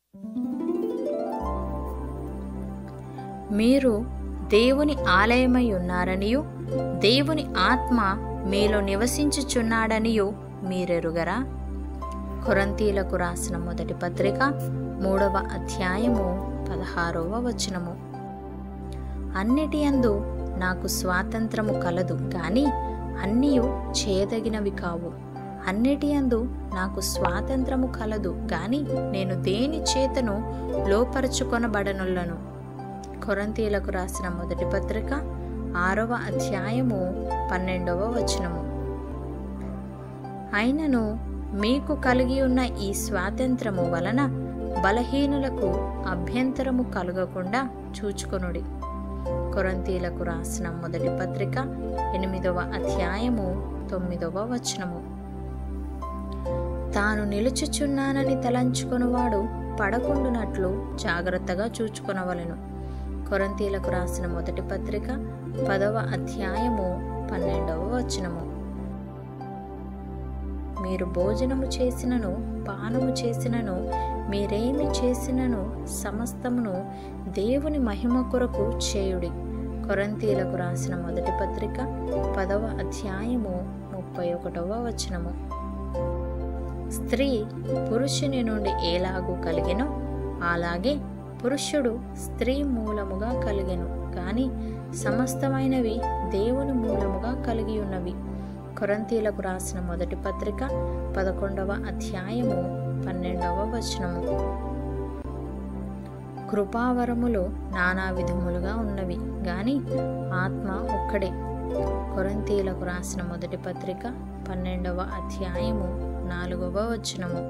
మీరు దేవుని ఆలయమై ఉన్నారనియు దేవుని ఆత్మ మీలో నివసించుచున్నాడనియు మీరెరుగరా కొరంతీలకు రాసిన మొదటి పత్రిక మూడవ అధ్యాయము పదహారవ వచనము అన్నిటి అందు నాకు స్వాతంత్రము కలదు కానీ అన్నీయు చేయదగినవి కావు అన్నిటి అందు నాకు స్వాతంత్రము కలదు గాని నేను దేని చేతను లోపరుచుకొనబడనులను కొరంతీలకు రాసిన మొదటి పత్రిక ఆరవ అధ్యాయము పన్నెండవ వచనము అయినను మీకు కలిగి ఉన్న ఈ స్వాతంత్రము వలన బలహీనులకు అభ్యంతరము కలగకుండా చూచుకొనుడి కొరంతీలకు రాసిన మొదటి పత్రిక ఎనిమిదవ అధ్యాయము తొమ్మిదవ వచనము తాను నిలుచుచున్నానని తలంచుకొనువాడు పడకుండునట్లు జాగ్రత్తగా చూచుకొనవలెను కొరంతీలకు రాసిన మొదటి పత్రిక పదవ అధ్యాయము పన్నెండవ వచనము మీరు భోజనము చేసినను పానము చేసినను మీరేమి చేసినను సమస్తమును దేవుని మహిమ కొరకు చేయుడి కొరంతీలకు రాసిన మొదటి పత్రిక పదవ అధ్యాయము ముప్పై ఒకటవ వచనము స్త్రీ పురుషుని నుండి ఎలాగూ కలిగెనో అలాగే పురుషుడు స్త్రీ మూలముగా కలిగెను కానీ సమస్తమైనవి దేవుని మూలముగా కలిగి ఉన్నవి కొరంతీలకు రాసిన మొదటి పత్రిక పదకొండవ అధ్యాయము పన్నెండవ వచనము కృపావరములు నానా విధములుగా ఉన్నవి గాని ఆత్మ ఒక్కడే కొరంతీలకు రాసిన మొదటి పత్రిక పన్నెండవ అధ్యాయము నాలుగవ వచనము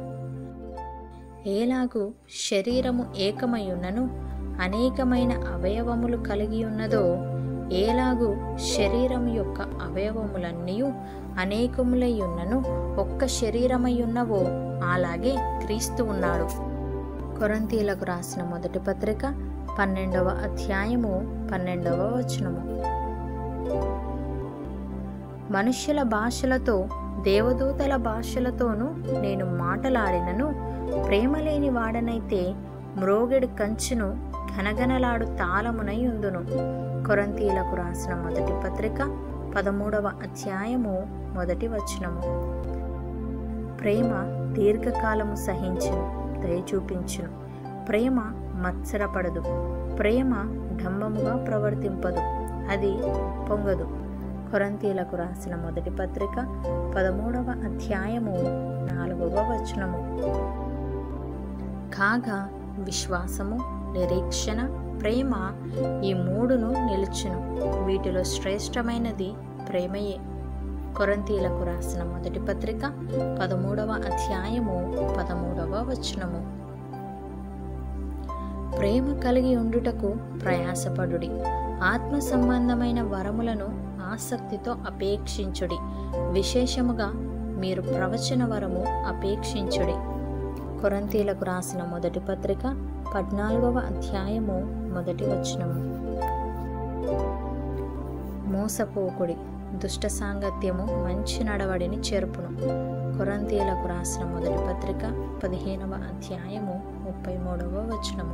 ఏలాగు శరీరము ఏకమయున్నను అనేకమైన అవయవములు కలిగి ఉన్నదో ఏలాగు శరీరం యొక్క అవయవములన్నీ అనేకములై ఉన్నను ఒక్క శరీరమై ఉన్నవో అలాగే క్రీస్తు ఉన్నాడు కొరంతీలకు రాసిన మొదటి పత్రిక పన్నెండవ అధ్యాయము పన్నెండవ వచనము మనుష్యుల భాషలతో దేవదూతల భాషలతోనూ నేను మాటలాడినను ప్రేమ లేని వాడనైతే మ్రోగెడు కంచును ఘనఘనలాడు తాళమునై ఉందును కొరంతీలకు రాసిన మొదటి పత్రిక పదమూడవ అధ్యాయము మొదటి వచనము ప్రేమ దీర్ఘకాలము సహించును దయ చూపించును ప్రేమ మత్సరపడదు ప్రేమ డంబముగా ప్రవర్తింపదు అది పొంగదు కొరంతీలకు రాసిన మొదటి పత్రిక పదమూడవ అధ్యాయము నాలుగవ వచనము కాగా విశ్వాసము నిరీక్షణ ప్రేమ ఈ మూడును నిలుచును వీటిలో శ్రేష్టమైనది ప్రేమయే కొరంతీలకు రాసిన మొదటి పత్రిక పదమూడవ అధ్యాయము పదమూడవ వచనము ప్రేమ కలిగి ఉండుటకు ప్రయాసపడుడి ఆత్మ సంబంధమైన వరములను ఆసక్తితో అపేక్షించుడి విశేషముగా మీరు ప్రవచన వరము అపేక్షించుడి కొరంతీలకు రాసిన మొదటి పత్రిక పద్నాలుగవ అధ్యాయము మొదటి వచనము మోసపోకుడి దుష్ట సాంగత్యము మంచి నడవడిని చేర్పును కొరంతీలకు రాసిన మొదటి పత్రిక పదిహేనవ అధ్యాయము ముప్పై మూడవ వచనము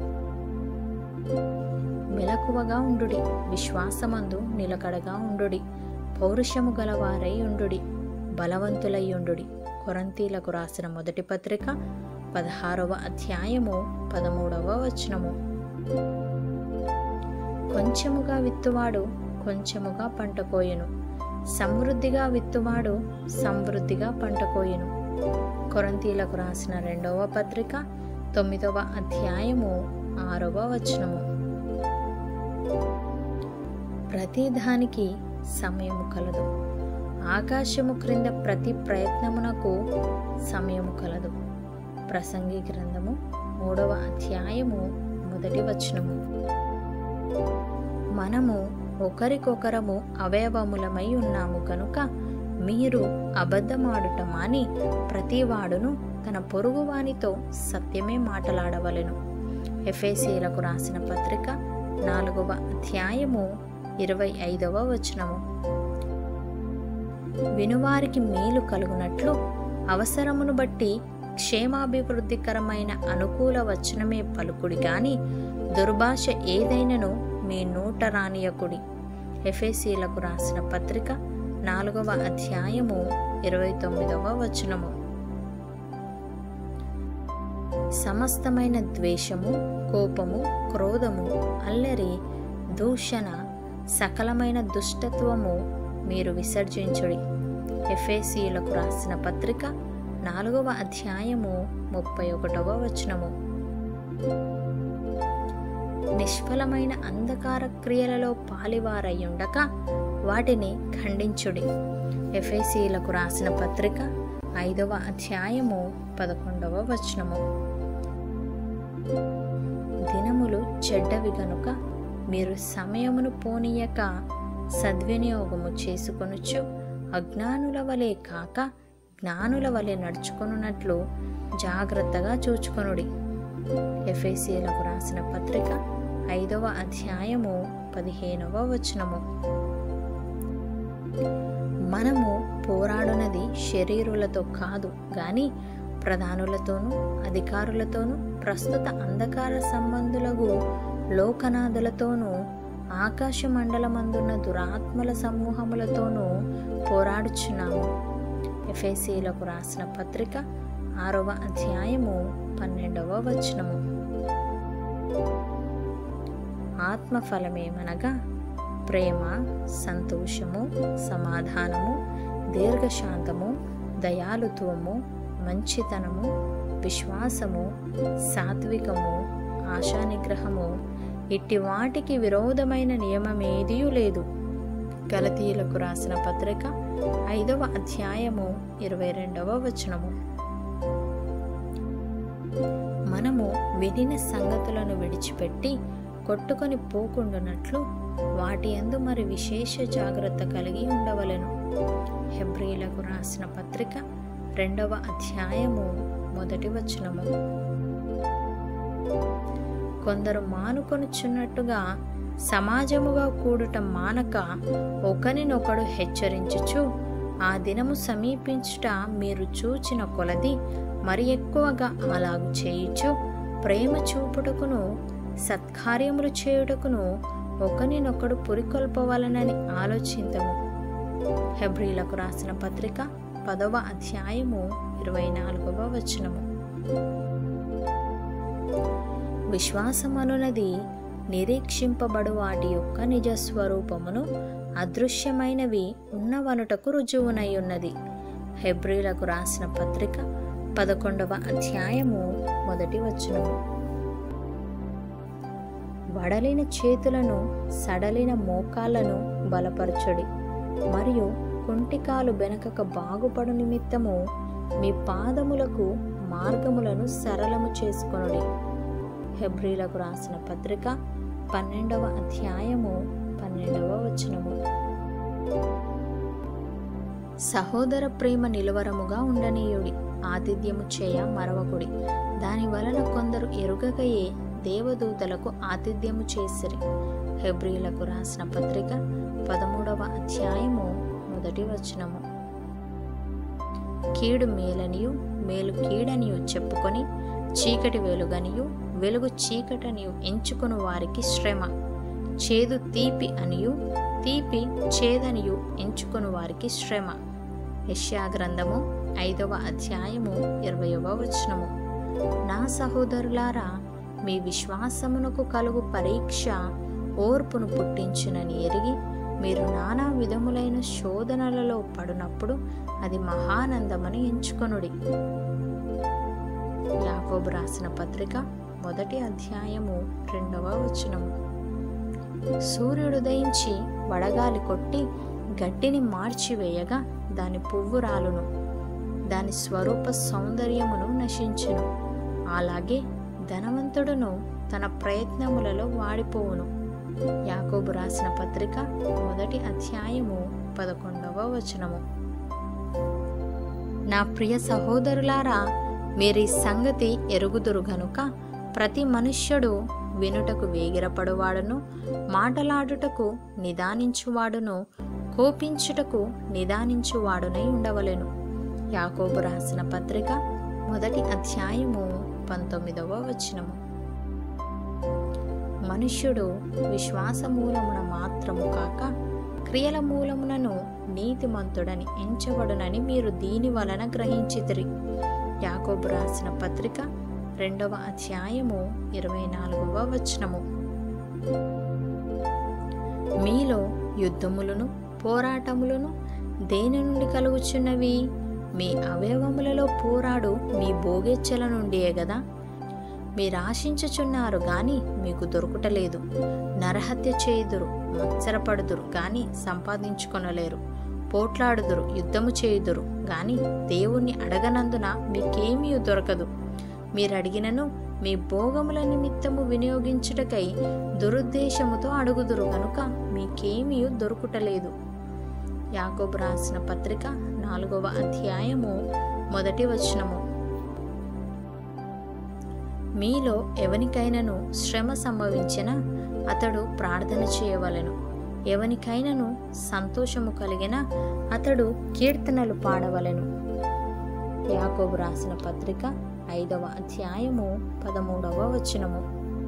మెలకువగా ఉండుడి విశ్వాసమందు నిలకడగా ఉండుడి పౌరుషము గలవారై ఉండుడి బలవంతులై ఉండుడి కొరంతీలకు రాసిన మొదటి పత్రిక పదహారవ అధ్యాయము పదమూడవ వచనము కొంచెముగా విత్తువాడు కొంచెముగా పంట కోయెను సమృద్ధిగా విత్తువాడు సమృద్ధిగా పంట కోయెను కొరంతీలకు రాసిన రెండవ పత్రిక తొమ్మిదవ అధ్యాయము ఆరవ వచనము ప్రతి దానికి సమయము కలదు ఆకాశము క్రింద ప్రతి ప్రయత్నమునకు సమయము కలదు ప్రసంగి గ్రంథము మూడవ అధ్యాయము మొదటి వచనము మనము ఒకరికొకరము అవయవములమై ఉన్నాము కనుక మీరు అబద్ధమాడుట మాని ప్రతివాడును తన పొరుగువానితో సత్యమే మాటలాడవలెను ఎఫ్ఎసీలకు రాసిన పత్రిక నాలుగవ అధ్యాయము ఇరవై ఐదవ వచనము వినువారికి మేలు కలుగునట్లు అవసరమును బట్టి క్షేమాభివృద్ధికరమైన అనుకూల వచనమే పలుకుడి గాని దుర్భాష ఏదైనను మీ నోట రానియకుడి ఎఫేసీలకు రాసిన పత్రిక నాలుగవ అధ్యాయము ఇరవై తొమ్మిదవ వచనము సమస్తమైన ద్వేషము కోపము క్రోధము అల్లరి దూషణ సకలమైన దుష్టత్వము మీరు విసర్జించుడి ఎఫేసీలకు రాసిన పత్రిక నాలుగవ అధ్యాయము ముప్పై ఒకటవ వచనము నిష్ఫలమైన అంధకార క్రియలలో పాలివారయ్యుండక వాటిని ఖండించుడి ఎఫేసీలకు రాసిన పత్రిక ఐదవ అధ్యాయము పదకొండవ వచనము దినములు చెడ్డవి గనుక మీరు సమయమును పోనీయక సద్వినియోగము చేసుకొనుచు అజ్ఞానుల వలె కాక జ్ఞానుల వలె నడుచుకొనున్నట్లు జాగ్రత్తగా చూచుకొనుడి ఎఫ్ఎసీలకు రాసిన పత్రిక ఐదవ అధ్యాయము పదిహేనవ వచనము మనము పోరాడునది శరీరులతో కాదు గాని ప్రధానులతోనూ అధికారులతోనూ ప్రస్తుత అంధకార సంబంధులకు లోకనాథులతోనూ ఆకాశ మండలమందున్న దురాత్మల సమూహములతోనూ పోరాడుచున్నాము ఎఫ్ఎసీలకు రాసిన పత్రిక ఆరవ అధ్యాయము పన్నెండవ వచనము ఆత్మఫలమేమనగా ప్రేమ సంతోషము సమాధానము దీర్ఘశాంతము దయాలుత్వము మంచితనము విశ్వాసము సాత్వికము ఆశానిగ్రహము ఇట్టి వాటికి విరోధమైన నియమమేదీ లేదు గలతీయులకు రాసిన పత్రిక ఐదవ అధ్యాయము ఇరవై రెండవ వచనము మనము వినిన సంగతులను విడిచిపెట్టి కొట్టుకొని పోకుండానట్లు వాటి యందు మరి విశేష జాగ్రత్త కలిగి ఉండవలెను హెబ్రిలకు రాసిన పత్రిక రెండవ అధ్యాయము మొదటి వచనము కొందరు మానుకొనుచున్నట్టుగా సమాజముగా కూడుట మానక ఒకరినొకడు హెచ్చరించుచు ఆ దినము సమీపించుట మీరు చూచిన కొలది మరి ఎక్కువగా అలాగు చేయుచు ప్రేమ చూపుటకును సత్కార్యములు చేయుటకును ఒకరినొకడు పురికొల్పవలనని ఆలోచింతము హెబ్రిలకు రాసిన పత్రిక పదవ అధ్యాయము ఇరవై నాలుగవ వచనము విశ్వాసమనునది నిరీక్షింపబడు వాటి యొక్క నిజస్వరూపమును అదృశ్యమైనవి ఉన్నవనుటకు రుజువునై ఉన్నది హెబ్రిలకు రాసిన పత్రిక పదకొండవ అధ్యాయము మొదటి వచనము వడలిన చేతులను సడలిన మోకాళ్లను బలపరచుడి మరియు కుంటికాలు వెనకక బాగుపడు నిమిత్తము మీ పాదములకు మార్గములను సరళము చేసుకొనుడి హెబ్రిలకు రాసిన పత్రిక పన్నెండవ అధ్యాయము పన్నెండవ వచనము సహోదర ప్రేమ నిలువరముగా ఉండనీయుడి ఆతిథ్యము చేయ మరవకుడి దాని వలన కొందరు ఎరుగకయే దేవదూతలకు ఆతిథ్యము చేసిరి హెబ్రిలకు రాసిన పత్రిక పదమూడవ అధ్యాయము మొదటి వచనము కీడు మేలనియు మేలు కీడనియు చెప్పుకొని చీకటి వెలుగనియు వెలుగు చీకటనియు ఎంచుకుని వారికి శ్రమ చేదు తీపి అనియు తీపి చేదనియు ఎంచుకుని వారికి శ్రమ యష్యా గ్రంథము ఐదవ అధ్యాయము ఇరవయవ వచనము నా సహోదరులారా మీ విశ్వాసమునకు కలుగు పరీక్ష ఓర్పును పుట్టించునని ఎరిగి మీరు నానా విధములైన శోధనలలో పడినప్పుడు అది మహానందమని ఎంచుకొనుడి యాకోబు రాసిన పత్రిక మొదటి అధ్యాయము రెండవ వచనము సూర్యుడు ఉదయించి వడగాలి కొట్టి గడ్డిని మార్చివేయగా దాని పువ్వు రాలును దాని స్వరూప సౌందర్యమును నశించును అలాగే ధనవంతుడును తన ప్రయత్నములలో వాడిపోవును యాకోబు రాసిన పత్రిక మొదటి అధ్యాయము పదకొండవ వచనము నా ప్రియ సహోదరులారా మీరీ సంగతి ఎరుగుదురు గనుక ప్రతి మనుష్యుడు వినుటకు వేగిరపడువాడును మాటలాడుటకు నిదానించువాడును కోపించుటకు నిదానించువాడునై ఉండవలెను యాకోబు రాసిన పత్రిక మొదటి అధ్యాయము పంతొమ్మిదవ వచనము మనుష్యుడు విశ్వాస మూలమున మాత్రము కాక క్రియల మూలమునను నీతిమంతుడని ఎంచబడునని మీరు దీని వలన గ్రహించితిరి యాకోబు రాసిన పత్రిక రెండవ అధ్యాయము ఇరవై నాలుగవ వచనము మీలో యుద్ధములను పోరాటములను దేని నుండి కలుగుచున్నవి మీ అవయవములలో పోరాడు మీ భోగెచ్చల నుండియే గదా మీరు ఆశించుచున్నారు గాని మీకు దొరుకుటలేదు నరహత్య చేయుదురు మత్సరపడుదురు గాని సంపాదించుకొనలేరు పోట్లాడుదురు యుద్ధము చేయుదురు గాని దేవుణ్ణి అడగనందున మీకేమీ దొరకదు మీరు అడిగినను మీ భోగముల నిమిత్తము వినియోగించుటకై దురుద్దేశముతో అడుగుదురు గనుక మీకేమీ దొరుకుటలేదు యాకోబు రాసిన పత్రిక నాలుగవ అధ్యాయము మొదటి వచనము మీలో ఎవనికైనను శ్రమ సంభవించిన అతడు ప్రార్థన చేయవలెను ఎవనికైనను సంతోషము కలిగిన అతడు కీర్తనలు పాడవలెను యాకోబు రాసిన పత్రిక ఐదవ అధ్యాయము పదమూడవ వచనము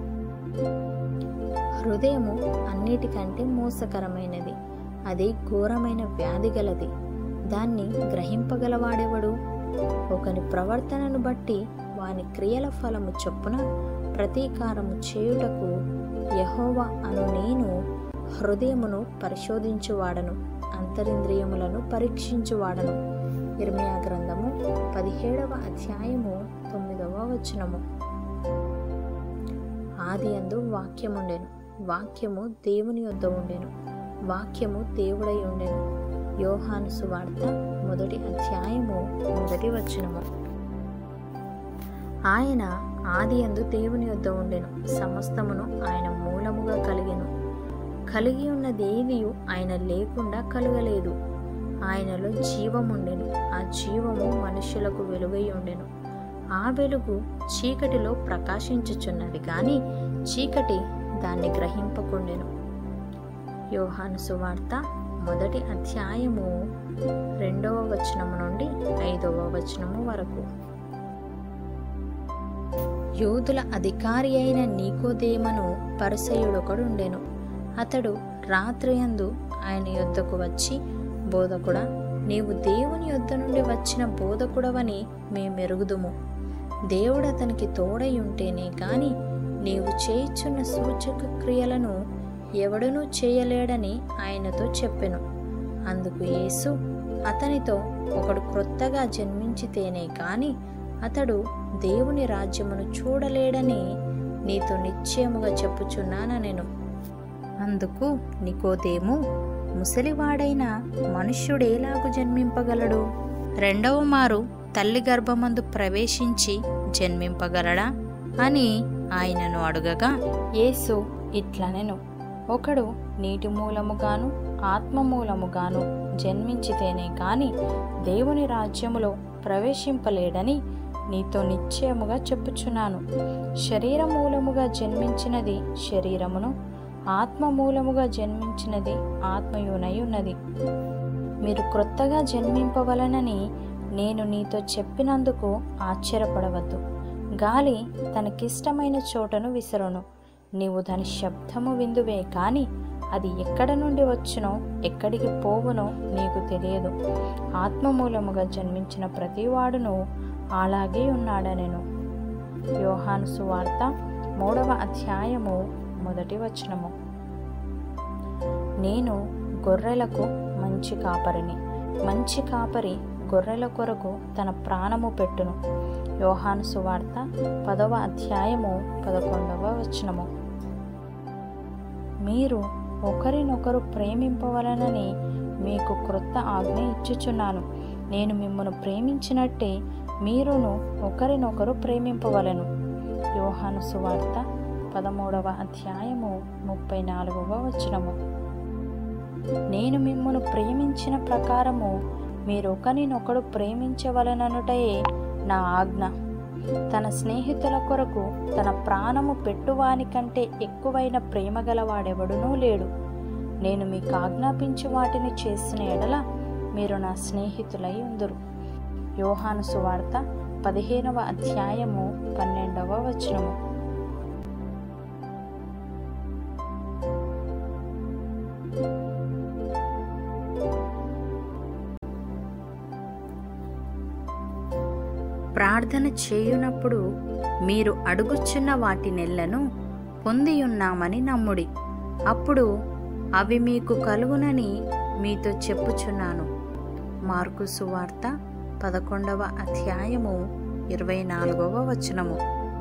హృదయము అన్నిటికంటే మోసకరమైనది అది ఘోరమైన వ్యాధి గలది దాన్ని గ్రహింపగలవాడెవడు ఒకని ప్రవర్తనను బట్టి వాని క్రియల ఫలము చొప్పున ప్రతీకారము చేయుటకు యహోవా అను నేను హృదయమును పరిశోధించువాడను అంతరింద్రియములను పరీక్షించువాడను ఇర్మియా గ్రంథము పదిహేడవ అధ్యాయము తొమ్మిదవ వచనము ఆది అందు వాక్యముండెను వాక్యము దేవుని యొద్ద ఉండెను వాక్యము దేవుడై ఉండెను యోహాను సువార్త మొదటి అధ్యాయము మొదటి వచనము ఆయన ఆది అందు దేవుని యొద్ద ఉండెను సమస్తమును ఆయన మూలముగా కలిగెను కలిగి ఉన్నదేదియు ఆయన లేకుండా కలుగలేదు ఆయనలో జీవముండెను ఆ జీవము మనుషులకు వెలుగై ఉండెను ఆ వెలుగు చీకటిలో ప్రకాశించుచున్నది కానీ చీకటి దాన్ని గ్రహింపకుండెను యోహాను సువార్త మొదటి అధ్యాయము రెండవ వచనము నుండి ఐదవ వచనము వరకు యూదుల అధికారి అయిన నీకోదేమను పరిసయుడొకడుండెను అతడు రాత్రియందు ఆయన యొద్దకు వచ్చి బోధకుడా నీవు దేవుని యొద్ద నుండి వచ్చిన బోధకుడవని మేమెరుగుదుము దేవుడు అతనికి తోడై ఉంటేనే కాని నీవు చేయుచున్న సూచక క్రియలను ఎవడునూ చేయలేడని ఆయనతో చెప్పెను అందుకు యేసు అతనితో ఒకడు క్రొత్తగా జన్మించితేనే కాని అతడు దేవుని రాజ్యమును చూడలేడని నీతో నిశ్చయముగా చెప్పుచున్నాన నేను అందుకు నికోదేము ముసలివాడైన మనుష్యుడేలాగు జన్మింపగలడు రెండవ మారు తల్లి గర్భమందు ప్రవేశించి జన్మింపగలడా అని ఆయనను అడుగగా యేసు ఇట్లనెను ఒకడు నీటి మూలముగాను ఆత్మ మూలముగాను జన్మించితేనే కాని దేవుని రాజ్యములో ప్రవేశింపలేడని నీతో నిశ్చయముగా చెప్పుచున్నాను శరీర మూలముగా జన్మించినది శరీరమును ఆత్మ మూలముగా జన్మించినది ఆత్మయునై ఉన్నది మీరు క్రొత్తగా జన్మింపవలనని నేను నీతో చెప్పినందుకు ఆశ్చర్యపడవద్దు గాలి తనకిష్టమైన చోటను విసరును నీవు దాని శబ్దము విందువే కాని అది ఎక్కడ నుండి వచ్చునో ఎక్కడికి పోవునో నీకు తెలియదు ఆత్మ మూలముగా జన్మించిన ప్రతివాడును అలాగే ఉన్నాడనెను యోహాను సువార్త మూడవ అధ్యాయము మొదటి వచనము నేను గొర్రెలకు మంచి కాపరిని మంచి కాపరి గొర్రెల కొరకు తన ప్రాణము పెట్టును యోహాను సువార్త పదవ అధ్యాయము పదకొండవ వచనము మీరు ఒకరినొకరు ప్రేమింపవలనని మీకు క్రొత్త ఆజ్ఞ ఇచ్చుచున్నాను నేను మిమ్మను ప్రేమించినట్టే మీరును ఒకరినొకరు ప్రేమింపవలను యోహాను సువార్త పదమూడవ అధ్యాయము ముప్పై నాలుగవ వచనము నేను మిమ్మను ప్రేమించిన ప్రకారము మీరు ఒకరినొకడు ప్రేమించవలననుటయే నా ఆజ్ఞ తన స్నేహితుల కొరకు తన ప్రాణము పెట్టువాని కంటే ఎక్కువైన ప్రేమ గలవాడెవడునూ లేడు నేను మీకు ఆజ్ఞాపించి వాటిని చేసిన ఎడల మీరు నా స్నేహితులై ఉందురు యోహాను సువార్త పదిహేనవ అధ్యాయము పన్నెండవ వచనము ప్రార్థన చేయునప్పుడు మీరు అడుగుచున్న వాటి నెలను పొందియున్నామని నమ్ముడి అప్పుడు అవి మీకు కలుగునని మీతో చెప్పుచున్నాను మార్కు సువార్త పదకొండవ అధ్యాయము ఇరవై నాలుగవ వచనము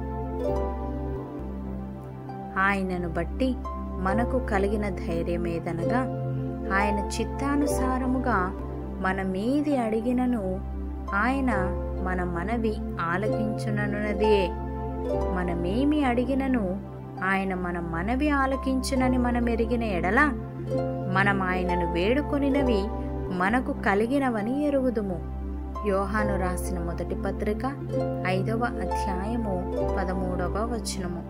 ఆయనను బట్టి మనకు కలిగిన ధైర్యమేదనగా ఆయన చిత్తానుసారముగా మనమేది అడిగినను ఆయన మన మనవి ఆలకించుననున్నదియే మనమేమి అడిగినను ఆయన మన మనవి ఆలకించునని మనం ఎరిగిన ఎడల మనం ఆయనను వేడుకొనినవి మనకు కలిగినవని ఎరుగుదుము యోహాను రాసిన మొదటి పత్రిక ఐదవ అధ్యాయము పదమూడవ వచనము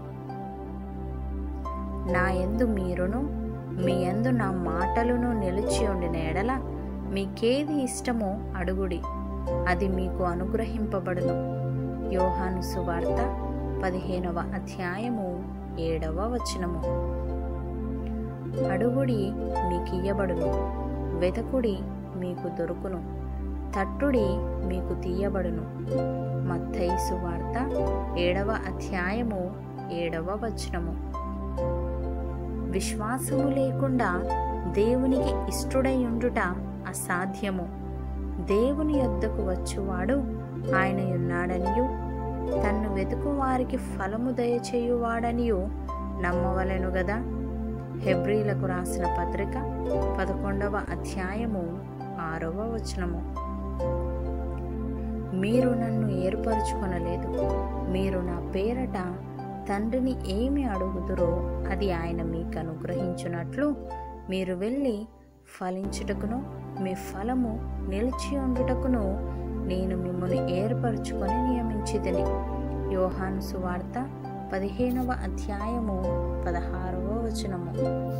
నా యందు మీరును మీ యందు నా మాటలును నిలిచి ఉండిన ఎడల మీకేది ఇష్టమో అడుగుడి అది మీకు అనుగ్రహింపబడును యోహాను సువార్త పదిహేనవ అధ్యాయము ఏడవ వచనము అడుగుడి మీకు ఇయ్యబడును వెతకుడి మీకు దొరుకును తట్టుడి మీకు తీయబడును మత్తయి సువార్త ఏడవ అధ్యాయము ఏడవ వచనము విశ్వాసము లేకుండా దేవునికి ఇష్టడై ఉండుట అసాధ్యము దేవుని యొద్దకు వచ్చువాడు ఆయన ఉన్నాడనియు తన్ను వెతుకు వారికి ఫలము దయచేయువాడనియు నమ్మవలెను గదా హెబ్రీలకు రాసిన పత్రిక పదకొండవ అధ్యాయము ఆరవ వచనము మీరు నన్ను ఏర్పరచుకొనలేదు మీరు నా పేరట తండ్రిని ఏమి అడుగుదురో అది ఆయన మీకు అనుగ్రహించున్నట్లు మీరు వెళ్ళి ఫలించుటకును మీ ఫలము నిలిచి ఉండుటకును నేను మిమ్మల్ని ఏర్పరచుకొని నియమించితిని యోహాను సువార్త పదిహేనవ అధ్యాయము పదహారవ వచనము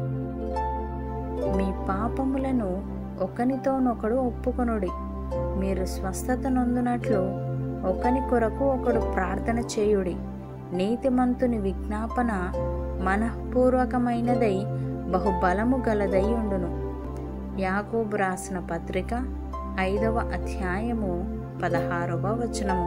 మీ పాపములను ఒకనితోనొకడు ఒప్పుకొనుడి మీరు స్వస్థత నొందునట్లు ఒకని కొరకు ఒకడు ప్రార్థన చేయుడి నీతిమంతుని విజ్ఞాపన మనఃపూర్వకమైనదై బహుబలము గలదై ఉండును యాకోబు రాసిన పత్రిక ఐదవ అధ్యాయము పదహారవ వచనము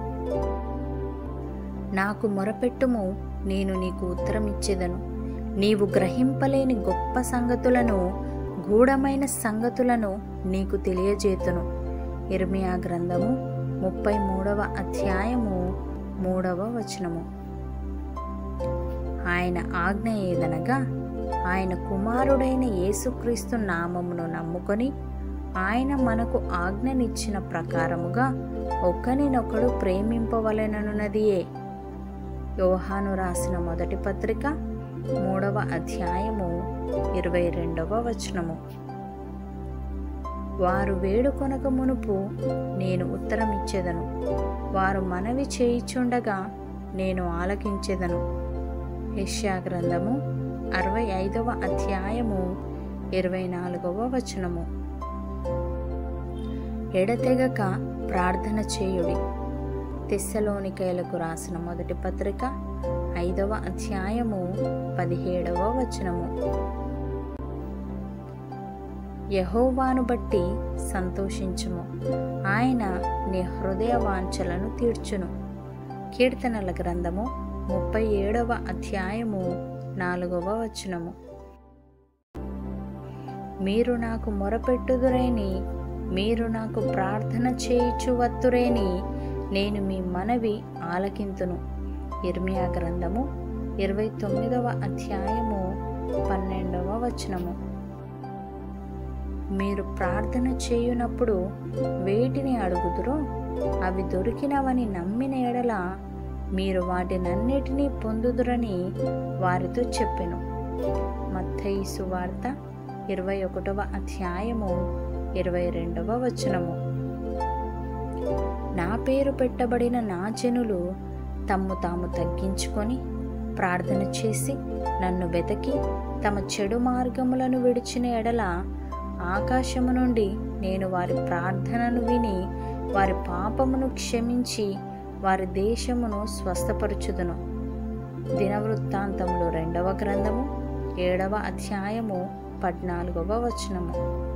నాకు మొరపెట్టుము నేను నీకు ఉత్తరమిచ్చేదను నీవు గ్రహింపలేని గొప్ప సంగతులను గూఢమైన సంగతులను నీకు తెలియజేతును ఇర్మియా గ్రంథము ముప్పై మూడవ అధ్యాయము మూడవ వచనము ఆయన ఆజ్ఞ ఏదనగా ఆయన కుమారుడైన యేసుక్రీస్తు నామమును నమ్ముకొని ఆయన మనకు ఆజ్ఞనిచ్చిన ప్రకారముగా ఒకరినొకడు ప్రేమింపవలెననున్నదియే యోహాను రాసిన మొదటి పత్రిక మూడవ అధ్యాయము ఇరవై రెండవ వచనము వారు వేడుకొనక మునుపు నేను ఉత్తరమిచ్చేదను వారు మనవి చేయిచుండగా నేను ఆలకించెదను యెషయా గ్రంథము అరవై ఐదవ అధ్యాయము ఇరవై నాలుగవ వచనము ఎడతెగక ప్రార్థన చేయుడి తెస్సలోనికైలకు రాసిన మొదటి పత్రిక ఐదవ అధ్యాయము పదిహేడవ వచనము యహోవాను బట్టి సంతోషించుము ఆయన నీ హృదయ వాంఛలను తీర్చును కీర్తనల గ్రంథము ముప్పై ఏడవ అధ్యాయము నాలుగవ వచనము మీరు నాకు మొరపెట్టుదురేని మీరు నాకు ప్రార్థన చేయుచు వత్తురేని నేను మీ మనవి ఆలకింతును ఇర్మియా గ్రంథము ఇరవై తొమ్మిదవ అధ్యాయము పన్నెండవ వచనము మీరు ప్రార్థన చేయునప్పుడు వేటిని అడుగుదురో అవి దొరికినవని నమ్మిన ఎడల మీరు వాటినన్నిటినీ పొందుదురని వారితో చెప్పెను మత్తయి సువార్త ఇరవై ఒకటవ అధ్యాయము ఇరవై రెండవ వచనము నా పేరు పెట్టబడిన నా జనులు తమ్ము తాము తగ్గించుకొని ప్రార్థన చేసి నన్ను వెతకి తమ చెడు మార్గములను విడిచిన ఎడల ఆకాశము నుండి నేను వారి ప్రార్థనను విని వారి పాపమును క్షమించి వారి దేశమును స్వస్థపరచుదును దినవృత్తాంతములు రెండవ గ్రంథము ఏడవ అధ్యాయము పద్నాలుగవ వచనము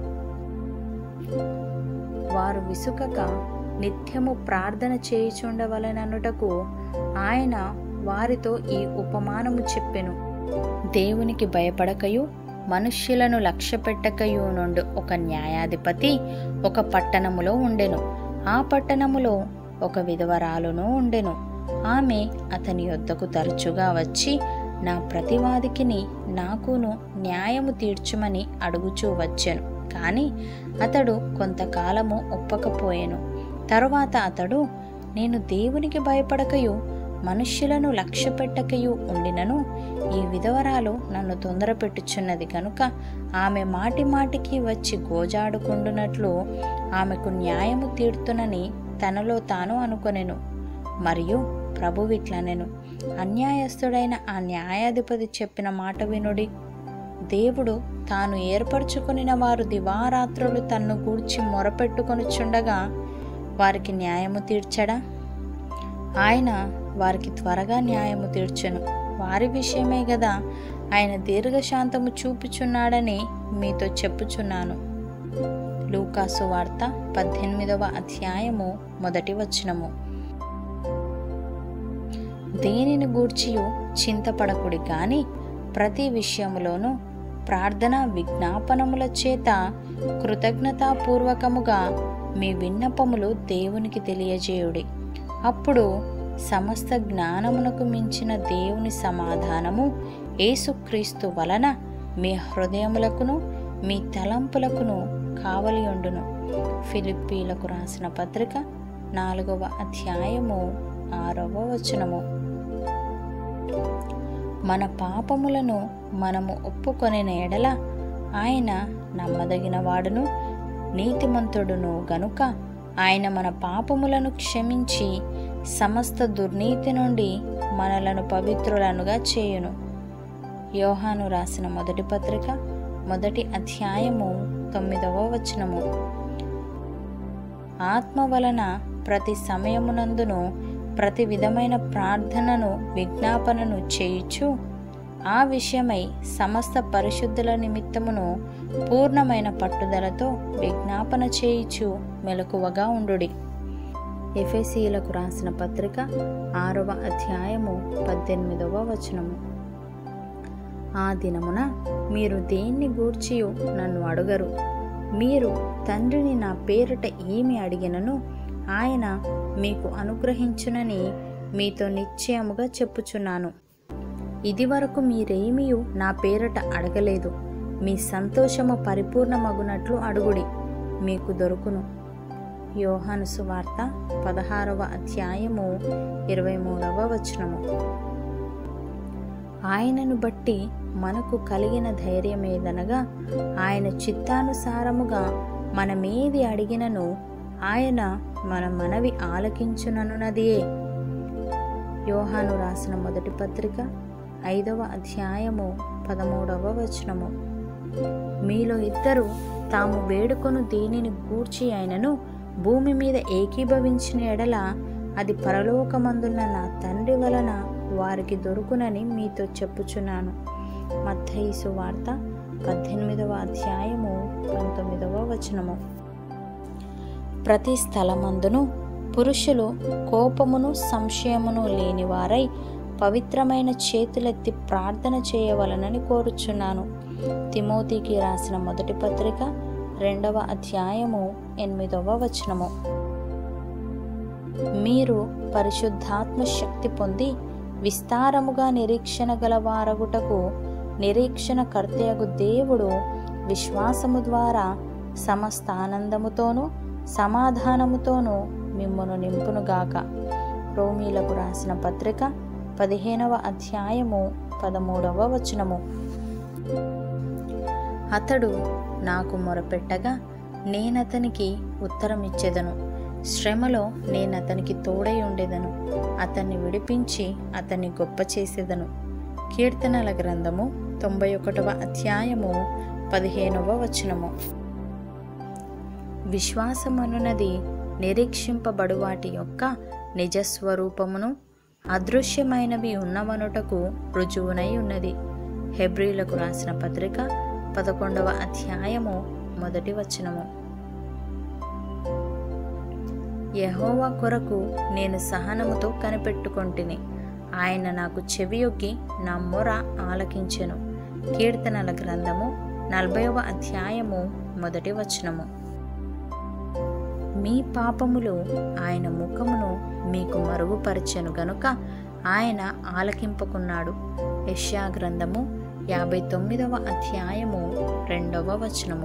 వారు విసుకక నిత్యము ప్రార్థన చేయుచుండవలననుటకు ఆయన వారితో ఈ ఉపమానము చెప్పెను దేవునికి భయపడకయు మనుష్యులను లక్ష్యపెట్టకయు నుండి ఒక న్యాయాధిపతి ఒక పట్టణములో ఉండెను ఆ పట్టణములో ఒక విధవరాలును ఉండెను ఆమె అతని యొద్దకు తరచుగా వచ్చి నా ప్రతివాదికిని నాకును న్యాయము తీర్చుమని అడుగుచూ వచ్చెను కానీ అతడు కొంతకాలము ఒప్పకపోయెను తరువాత అతడు నేను దేవునికి భయపడకయు మనుష్యులను లక్ష్య పెట్టకయు ఉండినను ఈ విధవరాలు నన్ను తొందర పెట్టుచున్నది కనుక ఆమె మాటి మాటికి వచ్చి గోజాడుకుండునట్లు ఆమెకు న్యాయము తీర్తునని తనలో తాను అనుకొనెను మరియు ప్రభువిట్లనెను అన్యాయస్తుడైన ఆ న్యాయాధిపతి చెప్పిన మాట వినుడి దేవుడు తాను ఏర్పరచుకొనిన వారు దివారాత్రులు తన్ను గూర్చి మొరపెట్టుకొనుచుండగా వారికి న్యాయము తీర్చడా ఆయన వారికి త్వరగా న్యాయము తీర్చెను వారి విషయమే గదా ఆయన దీర్ఘశాంతము చూపుచున్నాడని మీతో చెప్పుచున్నాను లూకాసు వార్త పద్దెనిమిదవ అధ్యాయము మొదటి వచనము దేనిని గూర్చియు చింతపడకుడి గాని ప్రతి విషయములోనూ ప్రార్థన విజ్ఞాపనముల చేత కృతజ్ఞతాపూర్వకముగా మీ విన్నపములు దేవునికి తెలియజేయుడి అప్పుడు సమస్త జ్ఞానమునకు మించిన దేవుని సమాధానము యేసుక్రీస్తు వలన మీ హృదయములకును మీ తలంపులకును కావలి ఉండును ఫిలిప్పీలకు రాసిన పత్రిక నాలుగవ అధ్యాయము ఆరవ వచనము మన పాపములను మనము ఒప్పుకొనిన ఎడల ఆయన నమ్మదగిన వాడును నీతిమంతుడును గనుక ఆయన మన పాపములను క్షమించి సమస్త దుర్నీతి నుండి మనలను పవిత్రులనుగా చేయును యోహాను రాసిన మొదటి పత్రిక మొదటి అధ్యాయము తొమ్మిదవ వచనము ఆత్మ వలన ప్రతి సమయమునందును ప్రతి విధమైన ప్రార్థనను విజ్ఞాపనను చేయుచు ఆ విషయమై సమస్త పరిశుద్ధుల నిమిత్తమును పూర్ణమైన పట్టుదలతో విజ్ఞాపన చేయుచు మెలకువగా ఉండుడి ఎఫెసీలకు రాసిన పత్రిక ఆరవ అధ్యాయము పద్దెనిమిదవ వచనము ఆ దినమున మీరు దేన్ని గూర్చియు నన్ను అడుగరు మీరు తండ్రిని నా పేరిట ఏమి అడిగినను ఆయన మీకు అనుగ్రహించునని మీతో నిశ్చయముగా చెప్పుచున్నాను ఇదివరకు మీరేమీయు నా పేరట అడగలేదు మీ సంతోషము పరిపూర్ణమగునట్లు అడుగుడి మీకు దొరుకును యోహాను సువార్త పదహారవ అధ్యాయము ఇరవై మూడవ వచనము ఆయనను బట్టి మనకు కలిగిన ధైర్యమేదనగా ఆయన చిత్తానుసారముగా మనమేది అడిగినను ఆయన మన మనవి ఆలకించుననున్నదియే యోహాను రాసిన మొదటి పత్రిక ఐదవ అధ్యాయము పదమూడవ వచనము మీలో ఇద్దరు తాము వేడుకొను దేనిని గూర్చి అయినను భూమి మీద ఏకీభవించిన ఎడల అది పరలోకమందున్న నా తండ్రి వలన వారికి దొరుకునని మీతో చెప్పుచున్నాను మత్తయిసు వార్త పద్దెనిమిదవ అధ్యాయము పంతొమ్మిదవ వచనము ప్రతి స్థలమందును పురుషులు కోపమును సంశయమును లేనివారై పవిత్రమైన చేతులెత్తి ప్రార్థన చేయవలనని కోరుచున్నాను తిమోతికి రాసిన మొదటి పత్రిక రెండవ అధ్యాయము ఎనిమిదవ వచనము మీరు పరిశుద్ధాత్మ శక్తి పొంది విస్తారముగా నిరీక్షణ గలవారగుటకు నిరీక్షణ కర్తయగు దేవుడు విశ్వాసము ద్వారా సమస్త ఆనందముతోనూ సమాధానముతోనూ మిమ్మును నింపునుగాక రోమీలకు రాసిన పత్రిక పదిహేనవ అధ్యాయము పదమూడవ వచనము అతడు నాకు మొరపెట్టగా నేనతనికి ఉత్తరమిచ్చెదను శ్రమలో నేనతనికి తోడై ఉండేదను అతన్ని విడిపించి అతన్ని గొప్ప చేసేదను కీర్తనల గ్రంథము తొంభై ఒకటవ అధ్యాయము పదిహేనవ వచనము విశ్వాసమనున్నది నిరీక్షింపబడు వాటి యొక్క నిజస్వరూపమును అదృశ్యమైనవి ఉన్నవనుటకు రుజువునై ఉన్నది హెబ్రిలకు రాసిన పత్రిక పదకొండవ అధ్యాయము మొదటి వచనము యహోవా కొరకు నేను సహనముతో కనిపెట్టుకొంటిని ఆయన నాకు చెవియొగ్గి నా మొర ఆలకించెను కీర్తనల గ్రంథము నలభైవ అధ్యాయము మొదటి వచనము మీ పాపములు ఆయన ముఖమును మీకు మరుగుపరచెను గనుక ఆయన ఆలకింపకున్నాడు యెషయా గ్రంథము యాభై తొమ్మిదవ అధ్యాయము రెండవ వచనము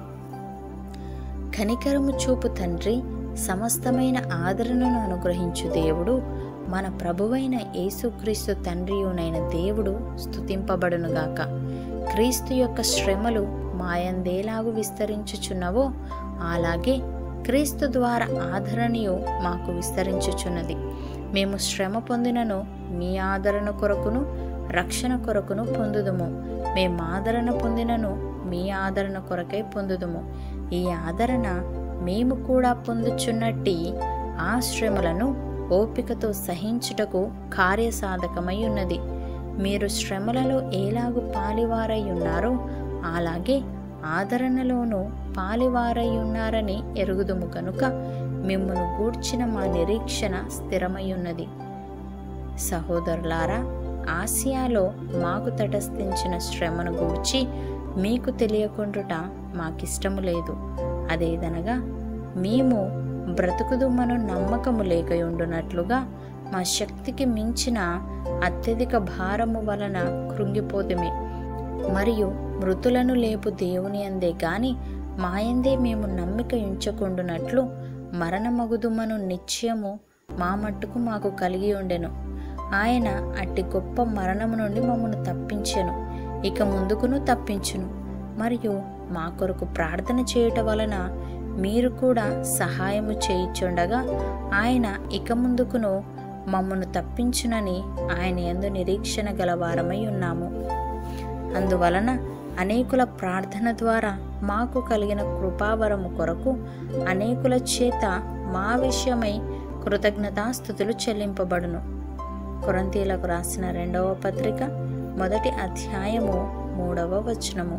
కనికరము చూపు తండ్రి సమస్తమైన ఆదరణను అనుగ్రహించు దేవుడు మన ప్రభువైన యేసుక్రీస్తు తండ్రియునైన దేవుడు స్తుతింపబడునుగాక క్రీస్తు యొక్క శ్రమలు మాయందేలాగు విస్తరించుచున్నవో అలాగే క్రీస్తు ద్వారా ఆదరణయు మాకు విస్తరించుచున్నది మేము శ్రమ పొందినను మీ ఆదరణ కొరకును రక్షణ కొరకును పొందుదుము మేము ఆదరణ పొందినను మీ ఆదరణ కొరకై పొందుదుము ఈ ఆదరణ మేము కూడా పొందుచున్నట్టి ఆ శ్రమలను ఓపికతో సహించుటకు కార్యసాధకమై ఉన్నది మీరు శ్రమలలో ఎలాగు పాలివారై ఉన్నారో అలాగే ఆదరణలోనూ పాలివారై ఉన్నారని ఎరుగుదుము కనుక మిమ్మను గూర్చిన మా నిరీక్షణ స్థిరమై ఉన్నది సహోదరులారా ఆసియాలో మాకు తటస్థించిన శ్రమను గూర్చి మీకు తెలియకుండుట మాకిష్టము లేదు అదేదనగా మేము బ్రతుకుదుమను నమ్మకము లేకయుండునట్లుగా మా శక్తికి మించిన అత్యధిక భారము వలన కృంగిపోతుమే మరియు మృతులను లేపు దేవుని అందే గాని మాయందే మేము నమ్మిక ఉంచకుండునట్లు మరణమగుదుమను నిశ్చయము మా మట్టుకు మాకు కలిగి ఉండెను ఆయన అట్టి గొప్ప మరణము నుండి మమ్మను తప్పించెను ఇక ముందుకును తప్పించును మరియు మా కొరకు ప్రార్థన చేయుట వలన మీరు కూడా సహాయము చేయిచుండగా ఆయన ఇక ముందుకును మమ్మను తప్పించునని ఆయన ఎందు నిరీక్షణ గలవారమై ఉన్నాము అందువలన అనేకుల ప్రార్థన ద్వారా మాకు కలిగిన కృపావరము కొరకు అనేకుల చేత మా విషయమై కృతజ్ఞతాస్థుతులు చెల్లింపబడును కొరంతీలకు రాసిన రెండవ పత్రిక మొదటి అధ్యాయము మూడవ వచనము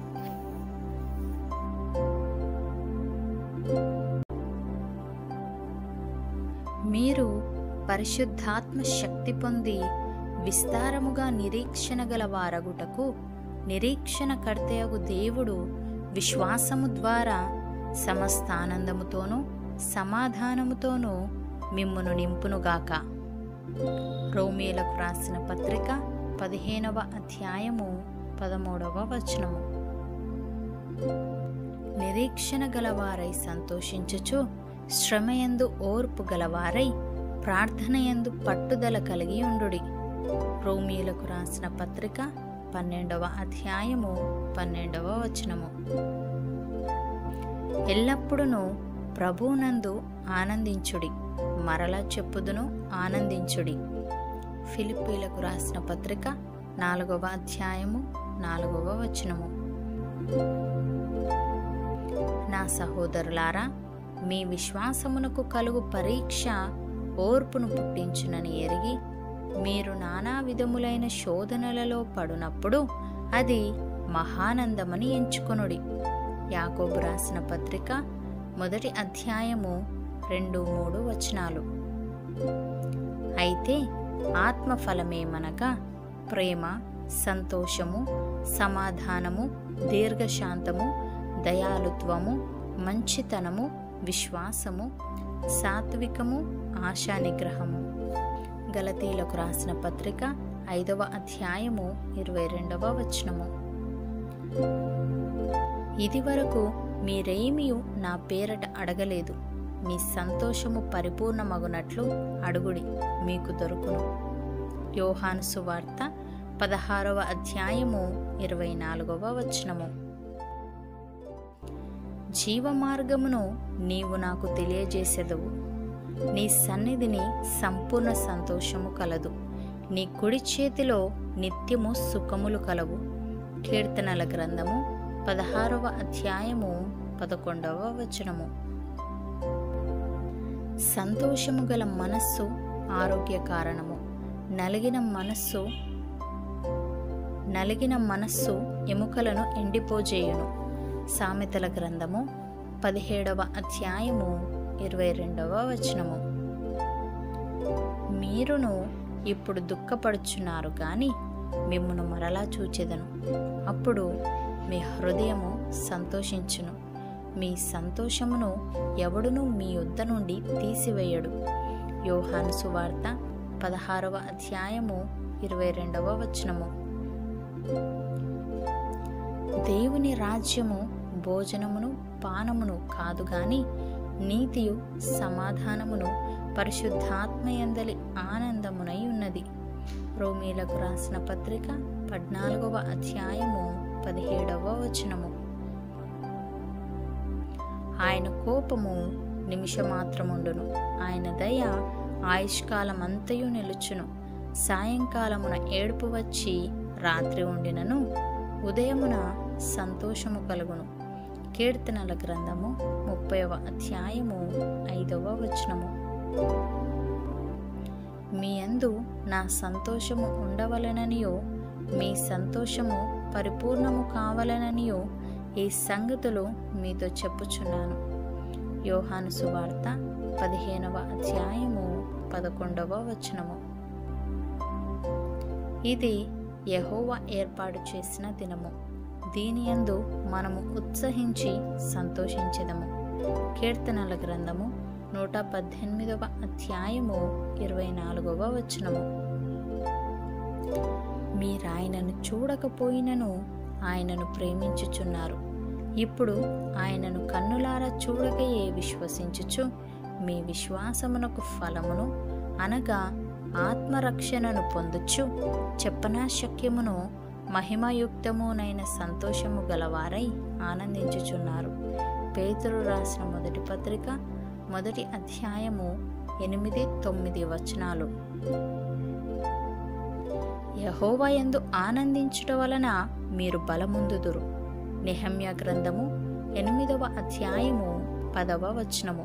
మీరు పరిశుద్ధాత్మ శక్తి పొంది విస్తారముగా నిరీక్షణ గల వారగుటకు నిరీక్షణ కర్తయగు దేవుడు విశ్వాసము ద్వారా సమస్త ఆనందముతోనూ సమాధానముతోనూ మిమ్మును నింపునుగాక రోమిలకు రాసిన పత్రిక పదిహేనవ అధ్యాయము పదమూడవ వచనము నిరీక్షణ గలవారై సంతోషించుచు శ్రమయందు ఓర్పు గలవారై ప్రార్థనయందు పట్టుదల కలిగి ఉండుడి రోమిలకు రాసిన పత్రిక పన్నెండవ అధ్యాయము పన్నెండవ వచనము ఎల్లప్పుడూ ప్రభువునందు ఆనందించుడి మరలా చెప్పుదును ఆనందించుడి ఫిలిప్పీలకు రాసిన పత్రిక నాలుగవ అధ్యాయము నాలుగవ వచనము నా సహోదరులారా మీ విశ్వాసమునకు కలుగు పరీక్ష ఓర్పును పుట్టించునని ఎరిగి మీరు నానా విధములైన శోధనలలో పడునప్పుడు అది మహానందమని ఎంచుకొనుడి యాకోబు రాసిన పత్రిక మొదటి అధ్యాయము రెండు మూడు వచనాలు అయితే ఆత్మఫలమేమనగా ప్రేమ సంతోషము సమాధానము దీర్ఘశాంతము దయాలుత్వము మంచితనము విశ్వాసము సాత్వికము ఆశానిగ్రహము గలతీలకు రాసిన పత్రిక ఐదవ అధ్యాయము ఇరవై రెండవ వచనము ఇదివరకు మీరేమియు నా పేరట అడగలేదు మీ సంతోషము పరిపూర్ణమగునట్లు అడుగుడి మీకు దొరుకును యోహాను సువార్త పదహారవ అధ్యాయము ఇరవై నాలుగవ వచనము జీవమార్గమును నీవు నాకు తెలియజేసెదవు నీ సన్నిధిని సంపూర్ణ సంతోషము కలదు నీ కుడి చేతిలో నిత్యము సుఖములు కలవు కీర్తనల గ్రంథము పదహారవ అధ్యాయము పదకొండవ వచనము సంతోషము గల మనస్సు ఆరోగ్య కారణము నలిగిన మనస్సు నలిగిన మనస్సు ఎముకలను ఎండిపోజేయును సామెతల గ్రంథము పదిహేడవ అధ్యాయము ఇరవై రెండవ వచనము మీరును ఇప్పుడు దుఃఖపడుచున్నారు కానీ మిమ్మును మరలా చూచెదను అప్పుడు మీ హృదయము సంతోషించును మీ సంతోషమును ఎవడును మీ యొద్ద నుండి తీసివేయడు యోహాను సువార్త పదహారవ అధ్యాయము ఇరవై రెండవ వచనము దేవుని రాజ్యము భోజనమును పానమును కాదు గాని నీతియు సమాధానమును పరిశుద్ధాత్మయందలి ఆనందమునై ఉన్నది రోమీలకు రాసిన పత్రిక పద్నాలుగవ అధ్యాయము పదిహేడవ వచనము ఆయన కోపము నిమిషమాత్రముండును ఆయన దయ ఆయుష్కాలమంతయు నిలుచును సాయంకాలమున ఏడుపు వచ్చి రాత్రి ఉండినను ఉదయమున సంతోషము కలుగును కీర్తనల గ్రంథము ముప్పైవ అధ్యాయము ఐదవ వచనము మీ అందు నా సంతోషము ఉండవలననియో మీ సంతోషము పరిపూర్ణము కావలననియో ఈ సంగతులు మీతో చెప్పుచున్నాను యోహాను సువార్త పదిహేనవ అధ్యాయము పదకొండవ వచనము ఇది యహోవా ఏర్పాటు చేసిన దినము దీని యందు మనము ఉత్సహించి సంతోషించెదము కీర్తనల గ్రంథము నూట పద్దెనిమిదవ అధ్యాయము ఇరవై నాలుగవ వచనము మీరాయనను చూడకపోయినను ఆయనను ప్రేమించుచున్నారు ఇప్పుడు ఆయనను కన్నులారా చూడకయే విశ్వసించుచు మీ విశ్వాసమునకు ఫలమును అనగా ఆత్మరక్షణను పొందుచు చెప్పనా శక్యమును మహిమయుక్తమునైన సంతోషము గలవారై ఆనందించుచున్నారు పేతురు రాసిన మొదటి పత్రిక మొదటి అధ్యాయము ఎనిమిది తొమ్మిది వచనాలు యహోవా యందు ఆనందించుట వలన మీరు బలముందుదురు నిహమ్య గ్రంథము ఎనిమిదవ అధ్యాయము పదవ వచనము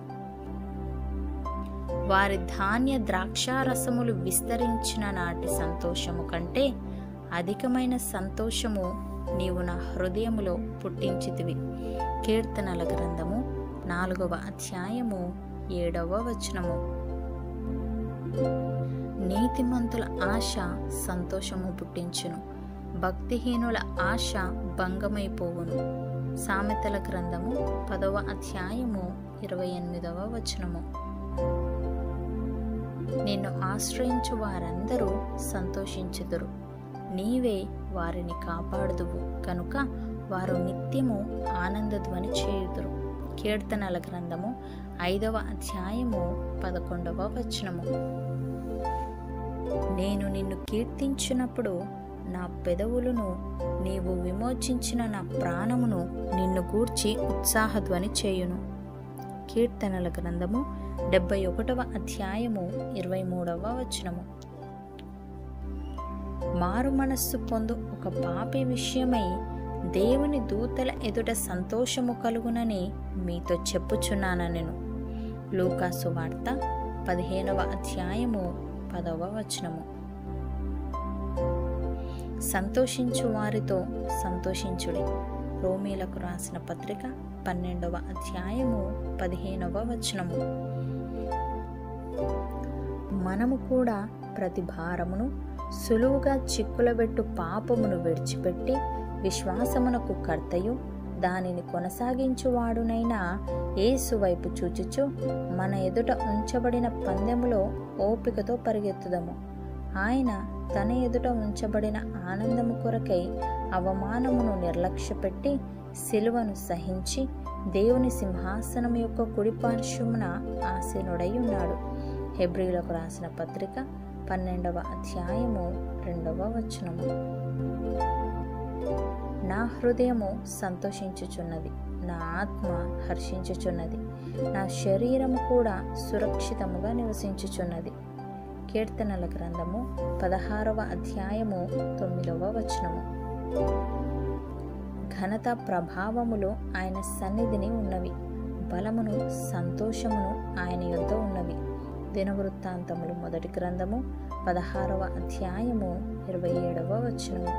వారి ధాన్య ద్రాక్షారసములు విస్తరించిన నాటి సంతోషము కంటే అధికమైన సంతోషము నీవు నా హృదయములో పుట్టించితివి కీర్తనల గ్రంథము నాలుగవ అధ్యాయము ఏడవ వచనము నీతిమంతుల ఆశ సంతోషము పుట్టించును భక్తిహీనుల ఆశ భంగమైపోవును సామెతల గ్రంథము పదవ అధ్యాయము ఇరవై ఎనిమిదవ వచనము నిన్ను ఆశ్రయించు వారందరూ సంతోషించుదురు నీవే వారిని కాపాడుదువు కనుక వారు నిత్యము ఆనందధ్వని చేయుదురు కీర్తనల గ్రంథము ఐదవ అధ్యాయము పదకొండవ వచనము నేను నిన్ను కీర్తించినప్పుడు నా పెదవులను నీవు విమోచించిన నా ప్రాణమును నిన్ను గూర్చి ఉత్సాహధ్వని చేయును కీర్తనల గ్రంథము డెబ్బై ఒకటవ అధ్యాయము ఇరవై మూడవ వచనము మారు మనస్సు పొందు ఒక పాపి విషయమై దేవుని దూతల ఎదుట సంతోషము కలుగునని మీతో చెప్పుచున్నాను నేను లూకాసు వార్త పదిహేనవ అధ్యాయము పదవ వచనము సంతోషించు వారితో సంతోషించుడి రోమీలకు రాసిన పత్రిక పన్నెండవ అధ్యాయము పదిహేనవ వచనము మనము కూడా ప్రతి భారమును సులువుగా చిక్కులబెట్టు పాపమును విడిచిపెట్టి విశ్వాసమునకు కర్తయు దానిని కొనసాగించువాడునైనా యేసు వైపు చూచుచు మన ఎదుట ఉంచబడిన పందెములో ఓపికతో పరిగెత్తుదము ఆయన తన ఎదుట ఉంచబడిన ఆనందము కొరకై అవమానమును నిర్లక్ష్యపెట్టి సిలువను సహించి దేవుని సింహాసనం యొక్క కుడిపార్శ్వమున ఆసీనుడై ఉన్నాడు హెబ్రిలకు రాసిన పత్రిక పన్నెండవ అధ్యాయము రెండవ వచనము నా హృదయము సంతోషించుచున్నది నా ఆత్మ హర్షించుచున్నది నా శరీరము కూడా సురక్షితముగా నివసించుచున్నది కీర్తనల గ్రంథము పదహారవ అధ్యాయము తొమ్మిదవ వచనము ఘనత ప్రభావములు ఆయన సన్నిధిని ఉన్నవి బలమును సంతోషమును ఆయన యొద్ద ఉన్నవి దినవృత్తాంతములు మొదటి గ్రంథము పదహారవ అధ్యాయము ఇరవై ఏడవ వచనము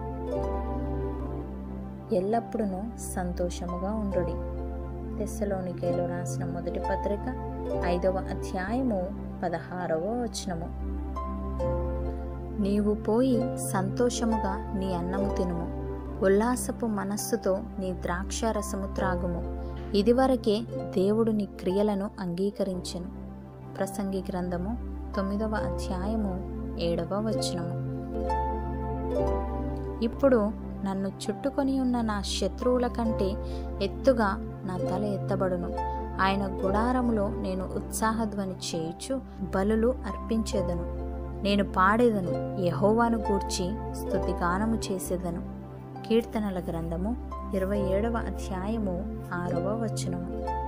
ఎల్లప్పుడూ సంతోషముగా ఉండుడి తెస్సలోనికేలో రాసిన మొదటి పత్రిక ఐదవ అధ్యాయము పదహారవ వచనము నీవు పోయి సంతోషముగా నీ అన్నము తినుము ఉల్లాసపు మనస్సుతో నీ ద్రాక్షారసము త్రాగుము ఇదివరకే దేవుడు నీ క్రియలను అంగీకరించెను ప్రసంగి గ్రంథము తొమ్మిదవ అధ్యాయము ఏడవ వచనము ఇప్పుడు నన్ను చుట్టుకొని ఉన్న నా శత్రువుల కంటే ఎత్తుగా నా తల ఎత్తబడును ఆయన గుడారములో నేను ఉత్సాహధ్వని చేయుచు బలులు అర్పించేదను నేను పాడేదను యహోవాను గూర్చి స్తుతిగానము చేసేదను కీర్తనల గ్రంథము ఇరవై ఏడవ అధ్యాయము ఆరవ వచనము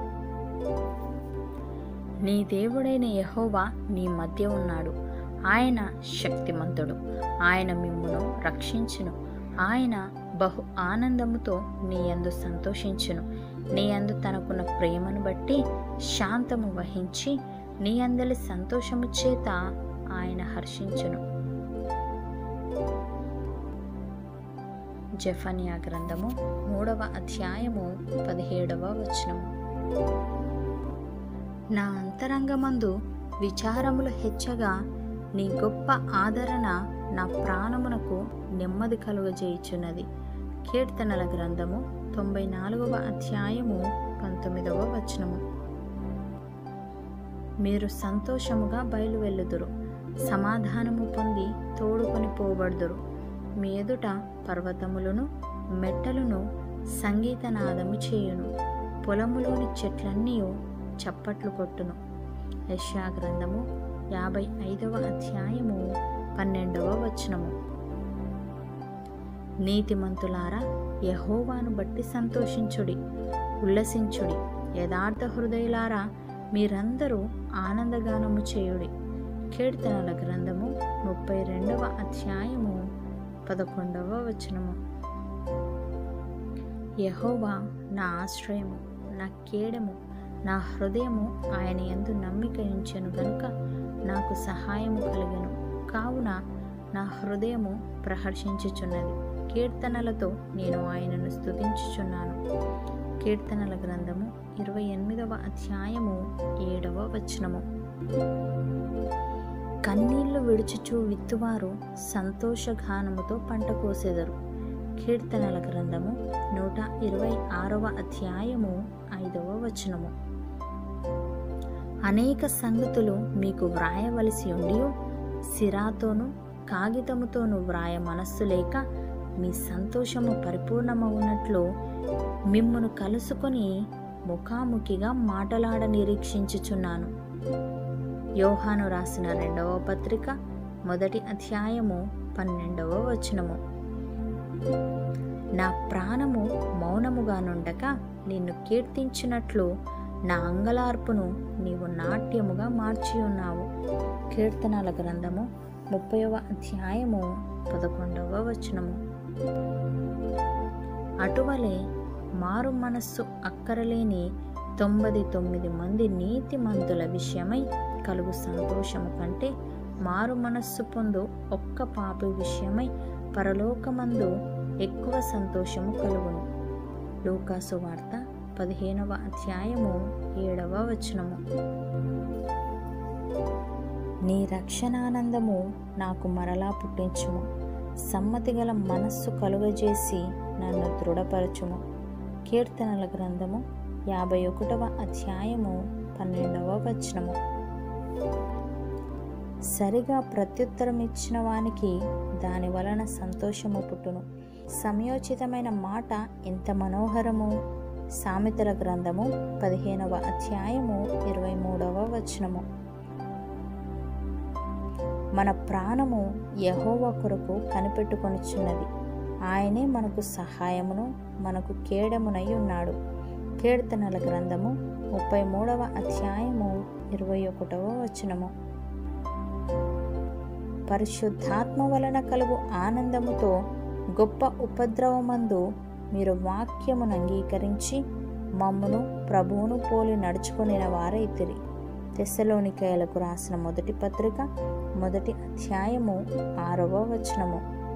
నీ దేవుడైన యహోవా నీ మధ్య ఉన్నాడు ఆయన శక్తిమంతుడు ఆయన మిమ్మును రక్షించును ఆయన బహు ఆనందముతో నీ యందు సంతోషించును నీ యందు తనకున్న ప్రేమను బట్టి శాంతము వహించి నీ అందలి సంతోషము చేత ఆయన హర్షించును జఫనియా గ్రంథము మూడవ అధ్యాయము పదిహేడవ వచనము నా అంతరంగమందు విచారములు హెచ్చగా నీ గొప్ప ఆదరణ నా ప్రాణమునకు నెమ్మది కలుగజేయుచున్నది కీర్తనల గ్రంథము తొంభై నాలుగవ అధ్యాయము పంతొమ్మిదవ వచనము మీరు సంతోషముగా బయలువెళ్ళుదురు సమాధానము పొంది తోడుకొని పోబడుదురు మీ ఎదుట పర్వతములను మెట్టలను సంగీతనాదము చేయును పొలములోని చెట్లన్నీ చప్పట్లు కొట్టును యష్యా గ్రంథము యాభై ఐదవ అధ్యాయము పన్నెండవ వచనము నీతిమంతులారా యహోవాను బట్టి సంతోషించుడి ఉల్లసించుడి యథార్థ హృదయులారా మీరందరూ ఆనందగానము చేయుడి కీర్తనల గ్రంథము ముప్పై రెండవ అధ్యాయము పదకొండవ వచనము యహోవా నా ఆశ్రయము నా కేడము నా హృదయము ఆయన ఎందు నమ్మిక ఉంచెను గనుక నాకు సహాయము కలిగెను కావున నా హృదయము ప్రహర్షించుచున్నది కీర్తనలతో నేను ఆయనను స్తుతించుచున్నాను కీర్తనల గ్రంథము ఇరవై ఎనిమిదవ అధ్యాయము ఏడవ వచనము కన్నీళ్లు విడుచుచు విత్తువారు సంతోషగానముతో పంట కోసెదరు కీర్తనల గ్రంథము నూట ఇరవై ఆరవ అధ్యాయము ఐదవ వచనము అనేక సంగతులు మీకు వ్రాయవలసి ఉండి సిరాతోనూ కాగితముతోనూ వ్రాయ మనస్సు లేక మీ సంతోషము పరిపూర్ణమవునట్లు మిమ్మును కలుసుకొని ముఖాముఖిగా మాటలాడ నిరీక్షించుచున్నాను యోహాను రాసిన రెండవ పత్రిక మొదటి అధ్యాయము పన్నెండవ వచనము నా ప్రాణము మౌనముగా నుండక నిన్ను కీర్తించినట్లు నా అంగలార్పును నీవు నాట్యముగా మార్చి ఉన్నావు కీర్తనల గ్రంథము ముప్పైవ అధ్యాయము పదకొండవ వచనము అటువలే మారు మనస్సు అక్కరలేని తొంభది తొమ్మిది మంది నీతిమంతుల విషయమై కలుగు సంతోషము కంటే మారు మనస్సు పొందు ఒక్క పాపి విషయమై పరలోకమందు ఎక్కువ సంతోషము కలుగును లూకాసు వార్త పదిహేనవ అధ్యాయము ఏడవ వచనము నీ రక్షణానందము నాకు మరలా పుట్టించుము సమ్మతి గల మనస్సు కలుగజేసి నన్ను దృఢపరచుము కీర్తనల గ్రంథము యాభై ఒకటవ అధ్యాయము పన్నెండవ వచనము సరిగా ప్రత్యుత్తరం ఇచ్చిన వానికి దాని వలన సంతోషము పుట్టును సమయోచితమైన మాట ఎంత మనోహరము సామెతల గ్రంథము పదిహేనవ అధ్యాయము ఇరవై మూడవ వచనము మన ప్రాణము యహోవ కొరకు కనిపెట్టుకొనిచున్నది ఆయనే మనకు సహాయమును మనకు కేడమునై ఉన్నాడు కీర్తనల గ్రంథము ముప్పై మూడవ అధ్యాయము ఇరవై ఒకటవ వచనము పరిశుద్ధాత్మ వలన కలుగు ఆనందముతో గొప్ప ఉపద్రవమందు మీరు వాక్యమును అంగీకరించి మమ్మును ప్రభువును పోలి నడుచుకొనిన వారైతిరి తెస్సలోనికాయలకు రాసిన మొదటి పత్రిక మొదటి అధ్యాయము ఆరవ వచనము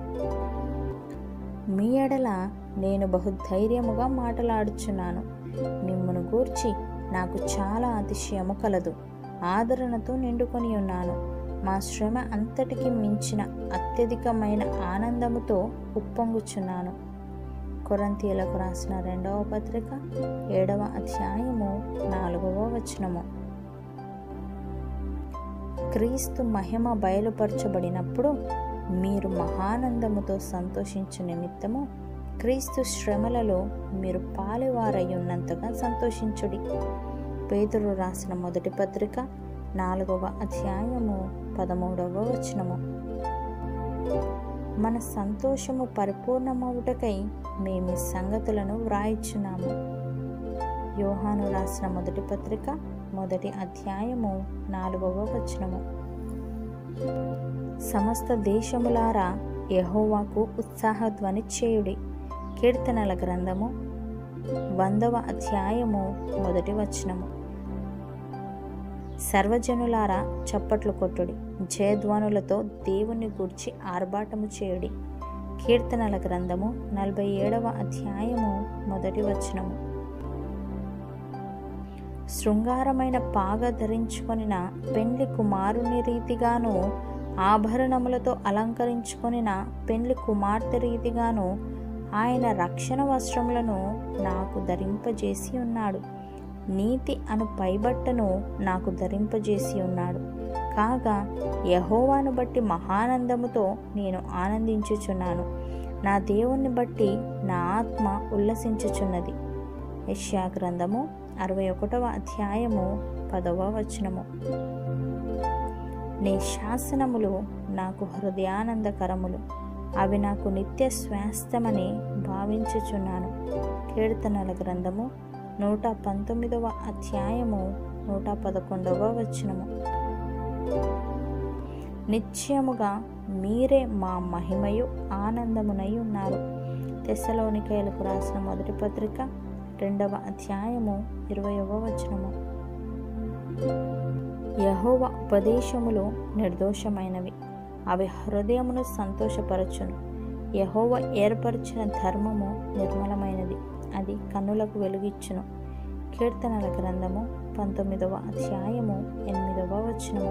మీ ఎడల నేను బహుధైర్యముగా మాటలాడుచున్నాను మిమ్మును గూర్చి నాకు చాలా అతిశయము కలదు ఆదరణతో నిండుకొని ఉన్నాను మా శ్రమ అంతటికి మించిన అత్యధికమైన ఆనందముతో ఉప్పొంగుచున్నాను కొరంతీయులకు రాసిన రెండవ పత్రిక ఏడవ అధ్యాయము నాలుగవ వచనము క్రీస్తు మహిమ బయలుపరచబడినప్పుడు మీరు మహానందముతో సంతోషించు నిమిత్తము క్రీస్తు శ్రమలలో మీరు పాలివారయ్యున్నంతగా సంతోషించుడి పేతురు రాసిన మొదటి పత్రిక నాలుగవ అధ్యాయము పదమూడవ వచనము మన సంతోషము పరిపూర్ణమవుటకై మేము ఈ సంగతులను వ్రాయిచున్నాము యోహాను రాసిన మొదటి పత్రిక మొదటి అధ్యాయము నాలుగవ వచనము సమస్త దేశములారా యహోవాకు ఉత్సాహధ్వని చేయుడి కీర్తనల గ్రంథము వందవ అధ్యాయము మొదటి వచనము సర్వజనులారా చప్పట్లు కొట్టుడి జయధ్వనులతో దేవుని గూర్చి ఆర్భాటము చేయుడి కీర్తనల గ్రంథము నలభై ఏడవ అధ్యాయము మొదటి వచనము శృంగారమైన పాగ ధరించుకొనిన పెండ్లి కుమారుని రీతిగాను ఆభరణములతో అలంకరించుకొనిన పెండ్లి కుమార్తె రీతిగాను ఆయన రక్షణ వస్త్రములను నాకు ధరింపజేసి ఉన్నాడు నీతి అను పైబట్టను నాకు ధరింపజేసి ఉన్నాడు కాగా యహోవాను బట్టి మహానందముతో నేను ఆనందించుచున్నాను నా దేవుణ్ణి బట్టి నా ఆత్మ ఉల్లసించుచున్నది యష్యా గ్రంథము అరవై ఒకటవ అధ్యాయము పదవ వచనము నీ శాసనములు నాకు హృదయానందకరములు అవి నాకు నిత్య స్వాస్థ్యమని భావించుచున్నాను కీర్తనల గ్రంథము నూట పంతొమ్మిదవ అధ్యాయము నూట పదకొండవ వచనము నిశ్చయముగా మీరే మా మహిమయు ఆనందమునై ఉన్నారు తెస్సలోనికాయలకు రాసిన మొదటి పత్రిక రెండవ అధ్యాయము ఇరవయవ వచనము యహోవ ఉపదేశములు నిర్దోషమైనవి అవి హృదయమును సంతోషపరచును యహోవ ఏర్పరిచిన ధర్మము నిర్మలమైనది అది కన్నులకు వెలుగిచ్చును కీర్తనల గ్రంథము పంతొమ్మిదవ అధ్యాయము ఎనిమిదవ వచనము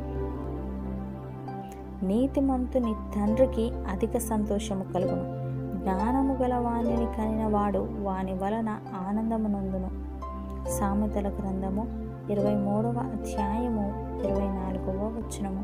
నీతిమంతుని తండ్రికి అధిక సంతోషము కలుగును జ్ఞానము గల వాణిని కనిన వాడు వాని వలన ఆనందమునందును సామెతల గ్రంథము ఇరవై మూడవ అధ్యాయము ఇరవై నాలుగవ వచనము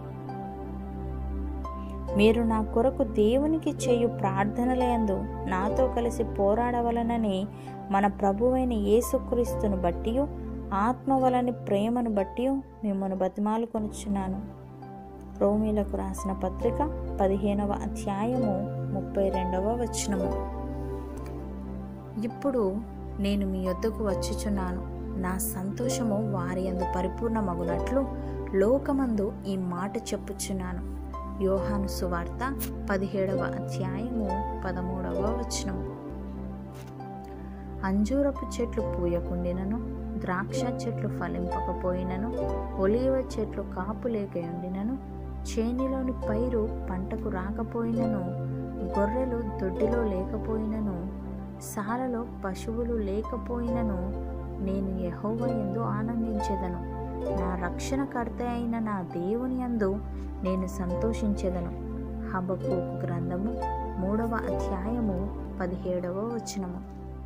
మీరు నా కొరకు దేవునికి చేయు ప్రార్థనలయందు నాతో కలిసి పోరాడవలనని మన ప్రభువైన యేసుక్రీస్తును బట్టి ఆత్మ వలని ప్రేమను బట్టి మిమ్మల్ని బతిమాలు కొనుచున్నాను రోమిలకు రాసిన పత్రిక పదిహేనవ అధ్యాయము ముప్పై రెండవ వచనము ఇప్పుడు నేను మీ యొద్దకు వచ్చుచున్నాను నా సంతోషము వారి అందు పరిపూర్ణమగునట్లు లోకమందు ఈ మాట చెప్పుచున్నాను యోహాను సువార్త పదిహేడవ అధ్యాయము పదమూడవ వచనము అంజూరపు చెట్లు పూయకుండినను ద్రాక్ష చెట్లు ఫలింపకపోయినను ఒలీవ చెట్లు కాపు లేకయుండినను చేనిలోని పైరు పంటకు రాకపోయినను గొర్రెలు దొడ్డిలో లేకపోయినను సాలలో పశువులు లేకపోయినను నేను యహోవ ఎందు ఆనందించేదను నా రక్షణకర్త అయిన నా దేవుని యందు నేను సంతోషించెదను హబక్కూకు గ్రంథము మూడవ అధ్యాయము పదిహేడవ వచనము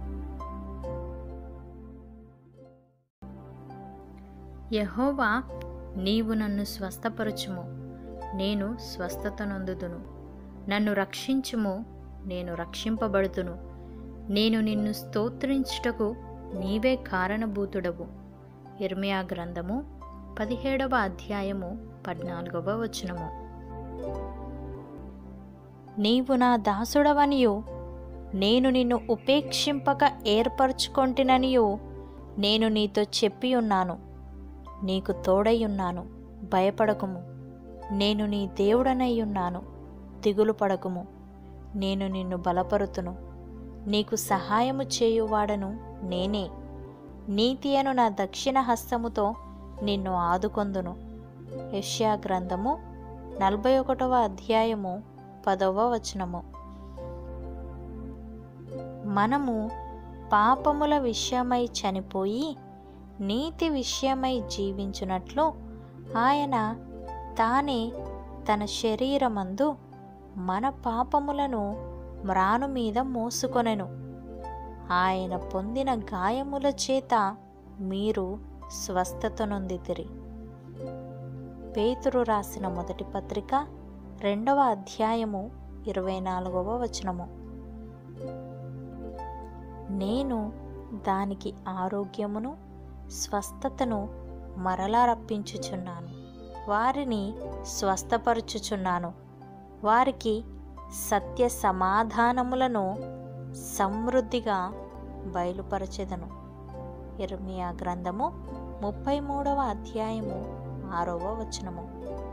యహోవా నీవు నన్ను స్వస్థపరచుము నేను స్వస్థత నొందుదును నన్ను రక్షించుము నేను రక్షింపబడుతును నేను నిన్ను స్తోత్రించుటకు నీవే కారణభూతుడవు ఇర్మియా గ్రంథము పదిహేడవ అధ్యాయము పద్నాలుగవ వచనము నీవు నా దాసుడవనియు నేను నిన్ను ఉపేక్షింపక ఏర్పరచుకొంటిననియు నేను నీతో చెప్పి ఉన్నాను నీకు తోడై ఉన్నాను భయపడకుము నేను నీ దేవుడనై ఉన్నాను దిగులు పడకుము నేను నిన్ను బలపరుతును నీకు సహాయము చేయువాడను నేనే నీతి అను నా దక్షిణ హస్తముతో నిన్ను ఆదుకొందును యెషయా గ్రంథము నలభై ఒకటవ అధ్యాయము పదవ వచనము మనము పాపముల విషయమై చనిపోయి నీతి విషయమై జీవించున్నట్లు ఆయన తానే తన శరీరమందు మన పాపములను మ్రాను మీద మోసుకొనెను ఆయన పొందిన గాయముల చేత మీరు స్వస్థత నొందితిరి పేతురు రాసిన మొదటి పత్రిక రెండవ అధ్యాయము ఇరవై నాలుగవ వచనము నేను దానికి ఆరోగ్యమును స్వస్థతను మరలా రప్పించుచున్నాను వారిని స్వస్థపరచుచున్నాను వారికి సత్య సమాధానములను సమృద్ధిగా బయలుపరచెదను ఇర్మియా గ్రంథము ముప్పై మూడవ అధ్యాయము ఆరవ వచనము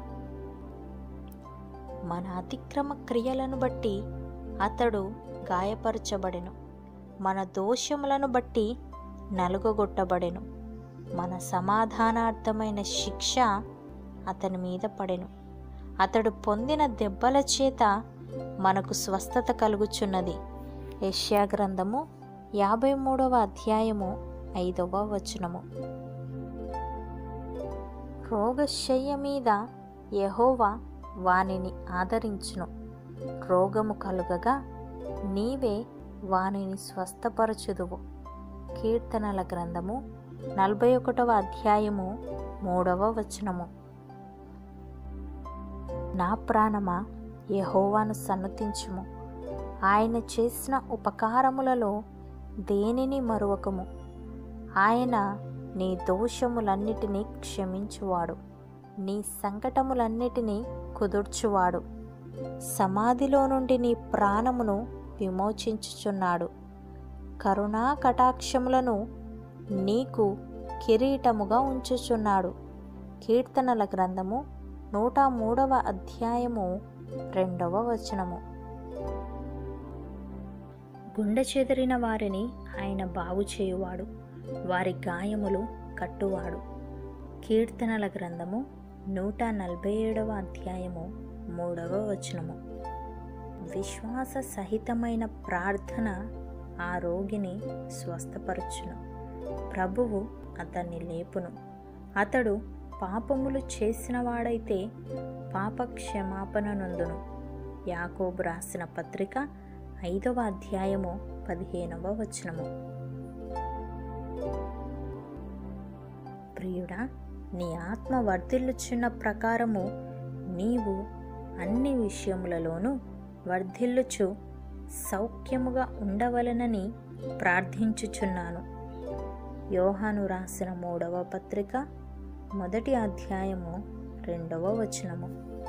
మన అతిక్రమ క్రియలను బట్టి అతడు గాయపరచబడెను మన దోషములను బట్టి నలుగగొట్టబడెను మన సమాధానార్థమైన శిక్ష అతని మీద పడెను అతడు పొందిన దెబ్బల చేత మనకు స్వస్థత కలుగుచున్నది యెషయా గ్రంథము యాభై మూడవ అధ్యాయము ఐదవ వచనము రోగశయ్య మీద యెహోవా వానిని ఆదరించును రోగము కలుగగా నీవే వానిని స్వస్థపరచుదువు కీర్తనల గ్రంథము నలభై ఒకటవ అధ్యాయము మూడవ వచనము నా ప్రాణమా యెహోవాను సన్నతించుము ఆయన చేసిన ఉపకారములలో దేనిని మరువకము ఆయన నీ దోషములన్నిటినీ క్షమించువాడు నీ సంకటములన్నిటినీ కుదుర్చువాడు సమాధిలో నుండి నీ ప్రాణమును విమోచించుచున్నాడు కరుణా కటాక్షములను నీకు కిరీటముగా ఉంచుచున్నాడు కీర్తనల గ్రంథము నూట మూడవ అధ్యాయము రెండవ వచనము గుండె చెదిరిన వారిని ఆయన బాగు చేయువాడు వారి గాయములు కట్టువాడు కీర్తనల గ్రంథము నూట నలభై ఏడవ అధ్యాయము మూడవ వచనము విశ్వాస సహితమైన ప్రార్థన ఆ రోగిని స్వస్థపరచును ప్రభువు అతన్ని లేపును అతడు పాపములు చేసిన వాడైతే పాప క్షమాపణ నొందును యాకోబు రాసిన పత్రిక ఐదవ అధ్యాయము పదిహేనవ వచనము ప్రియుడా నీ ఆత్మ వర్ధిల్లుచున్న ప్రకారము నీవు అన్ని విషయములలోనూ వర్ధిల్లుచు సౌఖ్యముగా ఉండవలనని ప్రార్థించుచున్నాను యోహాను రాసిన మూడవ పత్రిక మొదటి అధ్యాయము రెండవ వచనము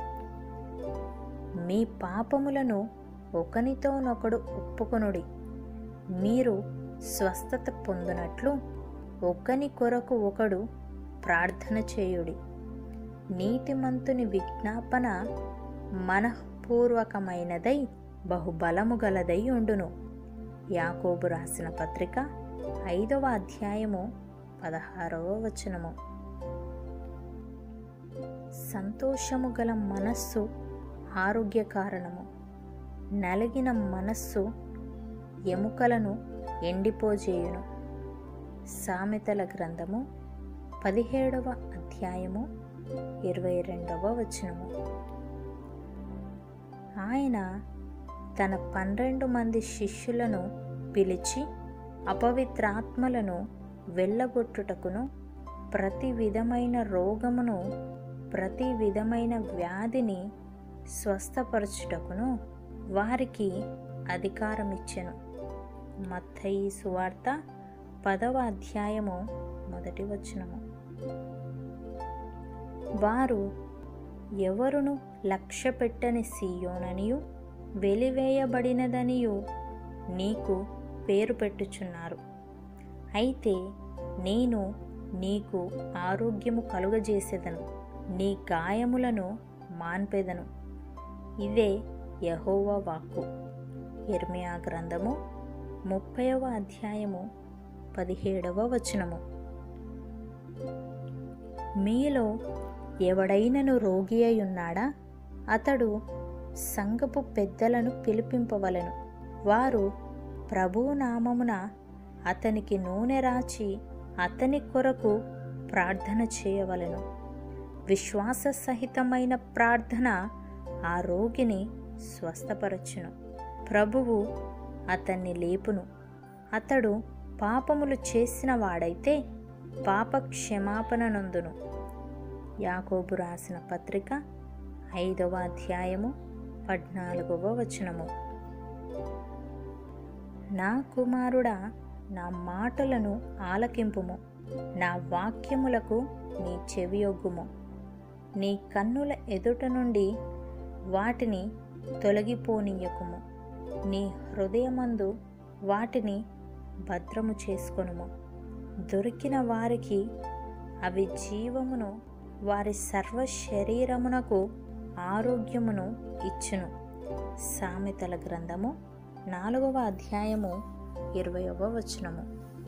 మీ పాపములను ఒకనితోనొకడు ఒప్పుకొనుడి మీరు స్వస్థత పొందినట్లు ఒకని కొరకు ఒకడు ప్రార్థన చేయుడి నీతిమంతుని విజ్ఞాపన మనఃపూర్వకమైనదై బహుబలము గలదై ఉండును యాకోబు రాసిన పత్రిక ఐదవ అధ్యాయము పదహారవ వచనము సంతోషము గల మనస్సు ఆరోగ్య కారణము నలిగిన మనస్సు ఎముకలను ఎండిపోజేయును సామెతల గ్రంథము పదిహేడవ అధ్యాయము ఇరవై రెండవ వచనము ఆయన తన పన్నెండు మంది శిష్యులను పిలిచి అపవిత్రాత్మలను వెళ్ళగొట్టుటకును ప్రతి విధమైన రోగమును ప్రతి విధమైన వ్యాధిని స్వస్థపరచుటకును వారికి అధికారం ఇచ్చెను మత్తయి సువార్త పదవ అధ్యాయము మొదటి వచనము వారు ఎవరును లక్ష్య పెట్టని సీయోననియు వెలివేయబడినదనియు నీకు పేరు పెట్టుచున్నారు అయితే నేను నీకు ఆరోగ్యము కలుగజేసేదను నీ గాయములను మాన్పెదను ఇదే యహోవా వాక్కు ఇర్మియా గ్రంథము ముప్పైవ అధ్యాయము పదిహేడవ వచనము మీలో ఎవడైనను రోగి అయి ఉన్నాడా అతడు సంఘపు పెద్దలను పిలిపింపవలెను వారు ప్రభువు నామమున అతనికి నూనె రాచి అతని కొరకు ప్రార్థన చేయవలెను విశ్వాస సహితమైన ప్రార్థన ఆ రోగిని స్వస్థపరచును ప్రభువు అతన్ని లేపును అతడు పాపములు చేసిన వాడైతే పాప క్షమాపణ నందును యాకోబు రాసిన పత్రిక ఐదవ అధ్యాయము పద్నాలుగవ వచనము నా కుమారుడా నా మాటలను ఆలకింపుము నా వాక్యములకు నీ చెవియొగ్గుము నీ కన్నుల ఎదుట నుండి వాటిని తొలగిపోనీయకుము నీ హృదయమందు వాటిని భద్రము చేసుకొనుము దొరికిన వారికి అవి జీవమును వారి సర్వ శరీరమునకు ఆరోగ్యమును ఇచ్చును సామెతల గ్రంథము నాలుగవ అధ్యాయము ఇరవయవ వచనము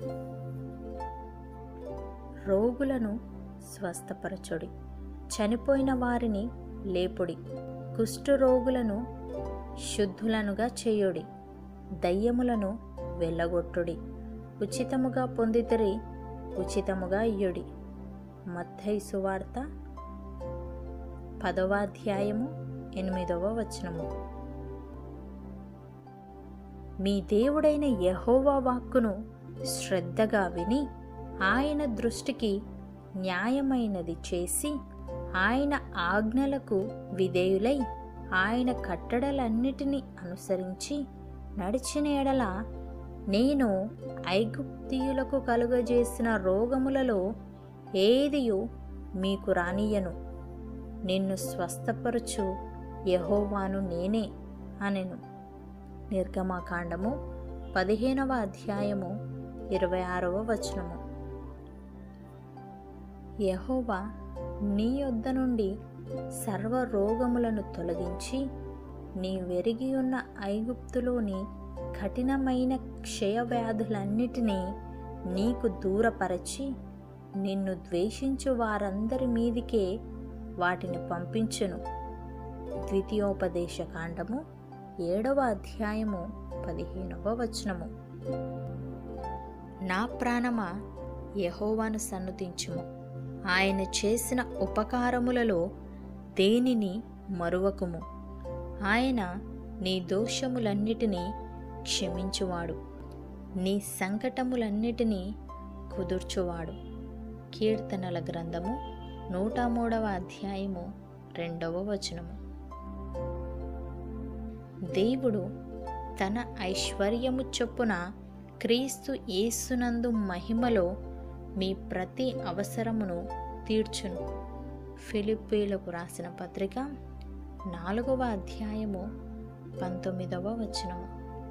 రోగులను స్వస్థపరచుడి చనిపోయిన వారిని లేపుడి కుష్ఠరోగులను శుద్ధులనుగా చేయుడి దయ్యములను వెళ్ళగొట్టుడి ఉచితముగా పొందితరి ఉచితముగా ఇయ్యుడి మత్తయి సువార్త పదవ అధ్యాయము ఎనిమిదవ వచనము మీ దేవుడైన యహోవా వాక్కును శ్రద్ధగా విని ఆయన దృష్టికి న్యాయమైనది చేసి ఆయన ఆజ్ఞలకు విధేయులై ఆయన కట్టడలన్నిటినీ అనుసరించి నడిచిన ఎడల నేను ఐగుప్తీయులకు కలుగజేసిన రోగములలో ఏదియు మీకు రానియను నిన్ను స్వస్థపరచు యహోవాను నేనే అనెను నిర్గమాకాండము పదిహేనవ అధ్యాయము ఇరవై ఆరవ వచనము యహోవా నీ యొద్ద నుండి సర్వ రోగములను తొలగించి నీ వెరిగి ఉన్న ఐగుప్తులోని కఠినమైన క్షయవ్యాధులన్నిటినీ నీకు దూరపరచి నిన్ను ద్వేషించు వారందరి మీదికే వాటిని పంపించును ద్వితీయోపదేశ కాండము ఏడవ అధ్యాయము పదిహేనవ వచనము నా ప్రాణమా యహోవాను సన్నుతించుము ఆయన చేసిన ఉపకారములలో దేనిని మరువకుము ఆయన నీ దోషములన్నిటినీ క్షమించువాడు నీ సంకటములన్నిటినీ కుదుర్చువాడు కీర్తనల గ్రంథము నూట మూడవ అధ్యాయము రెండవ వచనము దేవుడు తన ఐశ్వర్యము చొప్పున క్రీస్తు యేసునందు మహిమలో మీ ప్రతి అవసరమును తీర్చును ఫిలిప్పీలకు రాసిన పత్రిక నాలుగవ అధ్యాయము పంతొమ్మిదవ వచనము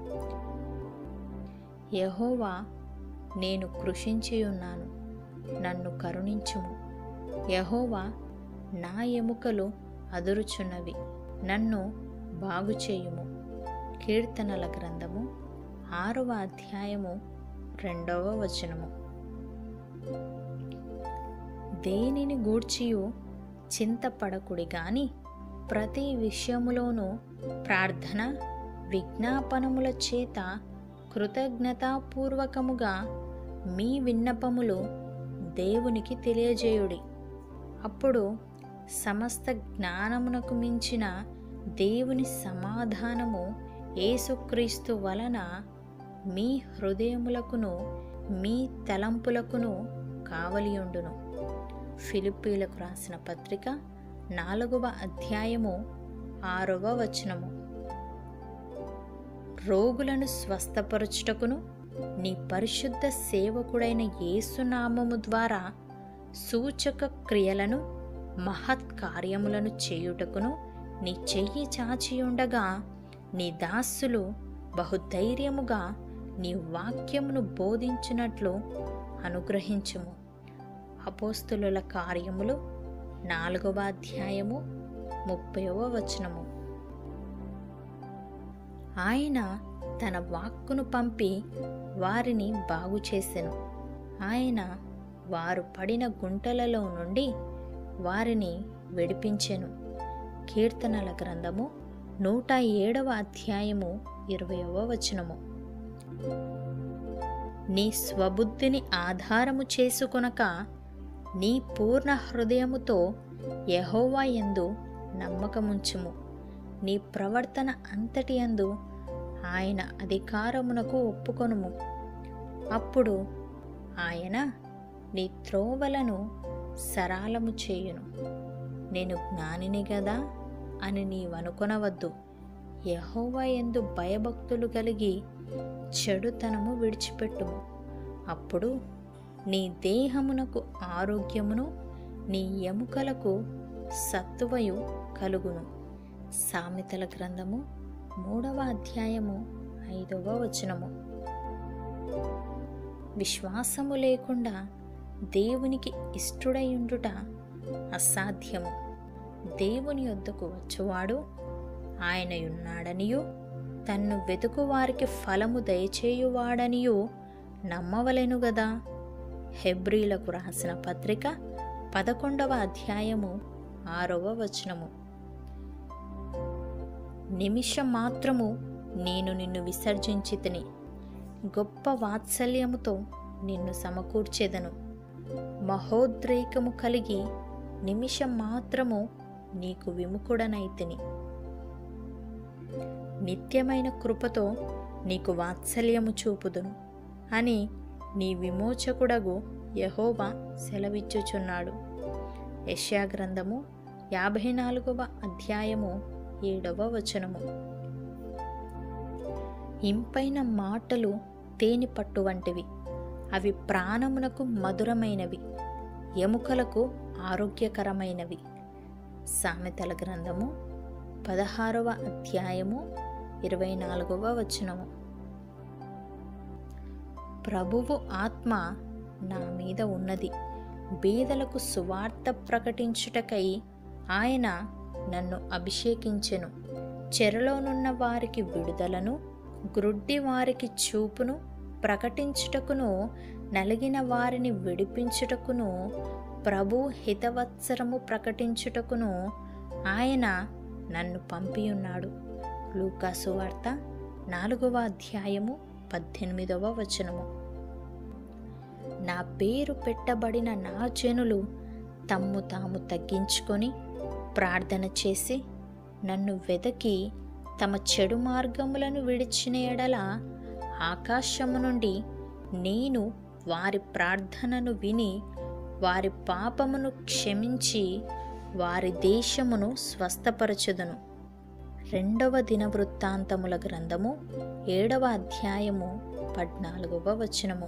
యహోవా నేను కృషించి ఉన్నాను నన్ను కరుణించుము యహోవా నా ఎముకలు అదురుచున్నవి నన్ను బాగుచేయుము కీర్తనల గ్రంథము ఆరవ అధ్యాయము రెండవ వచనము దేనిని గూర్చియు చింతపడకుడి గాని ప్రతి విషయములోనూ ప్రార్థన విజ్ఞాపనముల చేత కృతజ్ఞతాపూర్వకముగా మీ విన్నపములు దేవునికి తెలియజేయుడి అప్పుడు సమస్త జ్ఞానమునకు మించిన దేవుని సమాధానము యేసుక్రీస్తు వలన మీ హృదయములకును మీ తలంపులకును కావలియుండును ఫిలిప్పీలకు రాసిన పత్రిక నాలుగవ అధ్యాయము ఆరవ వచనము రోగులను స్వస్థపరచుటకును నీ పరిశుద్ధ సేవకుడైన యేసునామము ద్వారా సూచక క్రియలను మహత్ కార్యములను చేయుటకును నీ చెయ్యి చాచియుండగా నీ దాసులు బహుధైర్యముగా నీ వాక్యమును బోధించినట్లు అనుగ్రహించుము అపోస్తులుల కార్యములు నాలుగవ అధ్యాయము ముప్పైవ వచనము ఆయన తన వాక్కును పంపి వారిని బాగు చేసెను ఆయన వారు పడిన గుంటలలో నుండి వారిని విడిపించెను కీర్తనల గ్రంథము నూట ఏడవ అధ్యాయము ఇరవయవ వచనము నీ స్వబుద్ధిని ఆధారము చేసుకొనక నీ పూర్ణ హృదయముతో యహోవా యందు నమ్మకముంచుము నీ ప్రవర్తన అంతటి యందు ఆయన అధికారమునకు ఒప్పుకొనుము అప్పుడు ఆయన నీ త్రోవలను సరాలము చేయును నేను జ్ఞానిని గదా అని నీవనుకొనవద్దు యహోవా ఎందు భయభక్తులు కలిగి చెడుతనము విడిచిపెట్టుము అప్పుడు నీ దేహమునకు ఆరోగ్యమును నీ ఎముకలకు సత్తువయు కలుగును సామెతల గ్రంథము మూడవ అధ్యాయము ఐదవ వచనము విశ్వాసము లేకుండా దేవునికి ఇష్టుడయుండుట అసాధ్యము దేవుని యొద్దకు వచ్చువాడు ఆయనయున్నాడనియు తన్ను వెతుకు వారికి ఫలము దయచేయువాడనియు నమ్మవలెను గదా హెబ్రీలకు రాసిన పత్రిక పదకొండవ అధ్యాయము ఆరవ వచనము నిమిషం మాత్రము నేను నిన్ను విసర్జించి తిని గొప్ప వాత్సల్యముతో నిన్ను సమకూర్చెదను మహోద్రేకము కలిగి నిమిషం మాత్రము నీకు విముఖుడనైతిని నిత్యమైన కృపతో నీకు వాత్సల్యము చూపుదును అని నీ విమోచకుడగు యహోవా సెలవిచ్చుచున్నాడు యెషయా గ్రంథము యాభై నాలుగవ అధ్యాయము ఏడవ వచనము ఇంపైన మాటలు తేనె పట్టు వంటివి అవి ప్రాణమునకు మధురమైనవి ఎముకలకు ఆరోగ్యకరమైనవి సామెతల గ్రంథము పదహారవ అధ్యాయము ఇరవై నాలుగవ వచనము ప్రభువు ఆత్మ నా మీద ఉన్నది బీదలకు సువార్త ప్రకటించుటకై ఆయన నన్ను అభిషేకించెను చెరలోనున్న వారికి విడుదలను గ్రుడ్డి వారికి చూపును ప్రకటించుటకును నలిగిన వారిని విడిపించుటకును ప్రభు హితవత్సరము ప్రకటించుటకును ఆయన నన్ను పంపియున్నాడు లూకాసు వార్త నాలుగవ అధ్యాయము పద్దెనిమిదవ వచనము నా పేరు పెట్టబడిన నా జనులు తమ్ము తాము తగ్గించుకొని ప్రార్థన చేసి నన్ను వెదకి తమ చెడు మార్గములను విడిచిన ఎడల ఆకాశము నుండి నేను వారి ప్రార్థనను విని వారి పాపమును క్షమించి వారి దేశమును స్వస్థపరచుదును రెండవ దిన వృత్తాంతముల గ్రంథము ఏడవ అధ్యాయము పద్నాలుగవ వచనము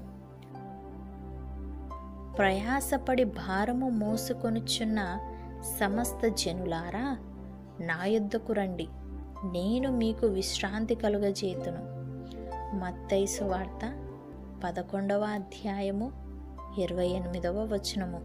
ప్రయాసపడి భారము మోసుకొనుచున్న సమస్త జనులారా నా యొద్దకు రండి నేను మీకు విశ్రాంతి కలుగజేతును మత్తైసు వార్త పదకొండవ అధ్యాయము ఇరవై ఎనిమిదవ వచనము